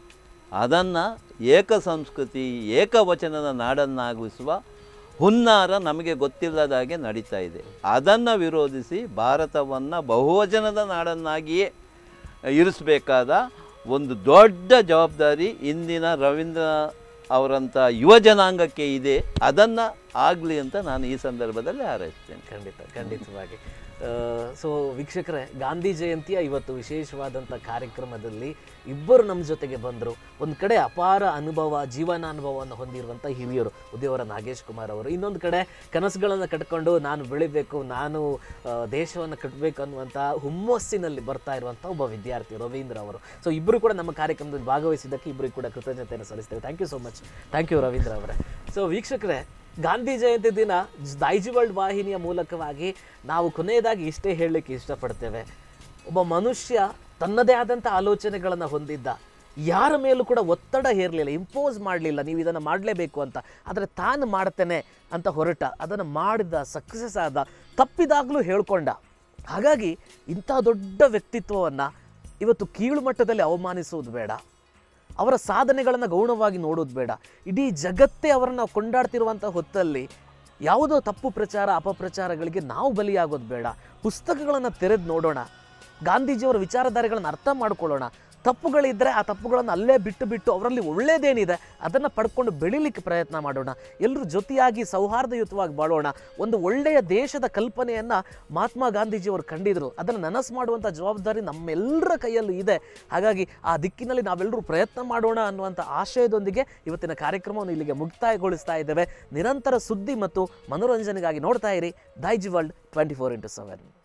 Speaker 2: ಅದನ್ನು ಏಕ ಸಂಸ್ಕೃತಿ ಏಕವಚನದ ನಾಡನ್ನಾಗಿಸುವ ಹುನ್ನಾರ ನಮಗೆ ಗೊತ್ತಿಲ್ಲದ ಹಾಗೆ ನಡೀತಾ ಇದೆ ಅದನ್ನು ವಿರೋಧಿಸಿ ಭಾರತವನ್ನು ಬಹುವಚನದ ನಾಡನ್ನಾಗಿಯೇ ಇರಿಸಬೇಕಾದ ಒಂದು ದೊಡ್ಡ ಜವಾಬ್ದಾರಿ ಇಂದಿನ ರವೀಂದ್ರ ಅವರಂಥ ಯುವ ಜನಾಂಗಕ್ಕೆ ಇದೆ ಅದನ್ನು ಆಗಲಿ ಅಂತ ನಾನು ಈ ಸಂದರ್ಭದಲ್ಲಿ ಹಾರೈಸ್ತೇನೆ
Speaker 1: ಖಂಡಿತ ಖಂಡಿತವಾಗಿ ಸೊ ವೀಕ್ಷಕರೇ ಗಾಂಧಿ ಜಯಂತಿಯ ಇವತ್ತು ವಿಶೇಷವಾದಂಥ ಕಾರ್ಯಕ್ರಮದಲ್ಲಿ ಇಬ್ಬರು ನಮ್ಮ ಜೊತೆಗೆ ಬಂದರು ಒಂದು ಕಡೆ ಅಪಾರ ಅನುಭವ ಜೀವನಾನುಭವವನ್ನು ಹೊಂದಿರುವಂಥ ಹಿರಿಯರು ಉದ್ಯೋಗರ ನಾಗೇಶ್ ಕುಮಾರ್ ಅವರು ಇನ್ನೊಂದು ಕಡೆ ಕನಸುಗಳನ್ನು ಕಟ್ಕೊಂಡು ನಾನು ಬೆಳಿಬೇಕು ನಾನು ಆ, ದೇಶವನ್ನು ಕಟ್ಟಬೇಕು ಅನ್ನುವಂಥ ಹುಮ್ಮಸ್ಸಿನಲ್ಲಿ ಬರ್ತಾ ಇರುವಂಥ ಒಬ್ಬ ವಿದ್ಯಾರ್ಥಿ ರವೀಂದ್ರ ಅವರು ಸೊ ಇಬ್ಬರು ಕೂಡ ನಮ್ಮ ಕಾರ್ಯಕ್ರಮದಲ್ಲಿ ಭಾಗವಹಿಸಿದ್ದಕ್ಕೆ ಇಬ್ಬರಿಗೂ ಕೂಡ ಕೃತಜ್ಞತೆಯನ್ನು ಸಲ್ಲಿಸ್ತೇವೆ thank you so much thank you Ravindra ಅವರೇ ಸೊ ವೀಕ್ಷಕರೇ ಗಾಂಧಿ ಜಯಂತಿ ದಿನ ದೈಜಿ ವರ್ಲ್ಡ್ ವಾಹಿನಿಯ ಮೂಲಕವಾಗಿ ನಾವು ಕೊನೆಯದಾಗಿ ಇಷ್ಟೇ ಹೇಳಲಿಕ್ಕೆ ಇಷ್ಟಪಡ್ತೇವೆ ಒಬ್ಬ ಮನುಷ್ಯ ತನ್ನದೇ ಆದಂಥ ಆಲೋಚನೆಗಳನ್ನು ಹೊಂದಿದ್ದ ಯಾರ ಮೇಲೂ ಕೂಡ ಒತ್ತಡ ಹೇರಲಿಲ್ಲ ಇಂಪೋಸ್ ಮಾಡಲಿಲ್ಲ ನೀವು ಇದನ್ನು ಮಾಡಲೇಬೇಕು ಅಂತ ಆದರೆ ತಾನು ಮಾಡ್ತೇನೆ ಅಂತ ಹೊರಟ ಅದನ್ನು ಮಾಡಿದ ಸಕ್ಸಸ್ ಆದ ತಪ್ಪಿದಾಗಲೂ ಹೇಳ್ಕೊಂಡ ಹಾಗಾಗಿ ಇಂಥ ದೊಡ್ಡ ವ್ಯಕ್ತಿತ್ವವನ್ನು ಇವತ್ತು ಕೀಳು ಮಟ್ಟದಲ್ಲಿ ಅವಮಾನಿಸುವುದು ಬೇಡ ಅವರ ಸಾಧನೆಗಳನ್ನು ಗೌಣವಾಗಿ ನೋಡೋದು ಬೇಡ ಇಡೀ ಜಗತ್ತೇ ಅವರನ್ನು ಕೊಂಡಾಡ್ತಿರುವಂಥ ಹೊತ್ತಲ್ಲಿ ಯಾವುದೋ ತಪ್ಪು ಪ್ರಚಾರ ಅಪಪ್ರಚಾರಗಳಿಗೆ ನಾವು ಬಲಿಯಾಗೋದು ಬೇಡ ಪುಸ್ತಕಗಳನ್ನು ತೆರೆದು ನೋಡೋಣ ಗಾಂಧೀಜಿಯವರ ವಿಚಾರಧಾರೆಗಳನ್ನು ಅರ್ಥ ಮಾಡ್ಕೊಳ್ಳೋಣ ತಪ್ಪುಗಳಿದ್ದರೆ ಆ ತಪ್ಪುಗಳನ್ನು ಅಲ್ಲೇ ಬಿಟ್ಟು ಬಿಟ್ಟು ಅವರಲ್ಲಿ ಒಳ್ಳೆಯದೇನಿದೆ ಅದನ್ನು ಪಡ್ಕೊಂಡು ಬೆಳಿಲಿಕ್ಕೆ ಪ್ರಯತ್ನ ಮಾಡೋಣ ಎಲ್ಲರೂ ಜೊತೆಯಾಗಿ ಸೌಹಾರ್ದಯುತವಾಗಿ ಬಾಳೋಣ ಒಂದು ಒಳ್ಳೆಯ ದೇಶದ ಕಲ್ಪನೆಯನ್ನು ಮಹಾತ್ಮ ಗಾಂಧೀಜಿಯವರು ಕಂಡಿದ್ರು ಅದನ್ನು ನನಸು ಮಾಡುವಂಥ ಜವಾಬ್ದಾರಿ ನಮ್ಮೆಲ್ಲರ ಕೈಯಲ್ಲೂ ಇದೆ ಹಾಗಾಗಿ ಆ ದಿಕ್ಕಿನಲ್ಲಿ ನಾವೆಲ್ಲರೂ ಪ್ರಯತ್ನ ಮಾಡೋಣ ಅನ್ನುವಂಥ ಆಶಯದೊಂದಿಗೆ ಇವತ್ತಿನ ಕಾರ್ಯಕ್ರಮವನ್ನು ಇಲ್ಲಿಗೆ ಮುಕ್ತಾಯಗೊಳಿಸ್ತಾ ಇದ್ದೇವೆ ನಿರಂತರ ಸುದ್ದಿ ಮತ್ತು ಮನೋರಂಜನೆಗಾಗಿ ನೋಡ್ತಾ ಇರಿ Daijiworld twenty four into seven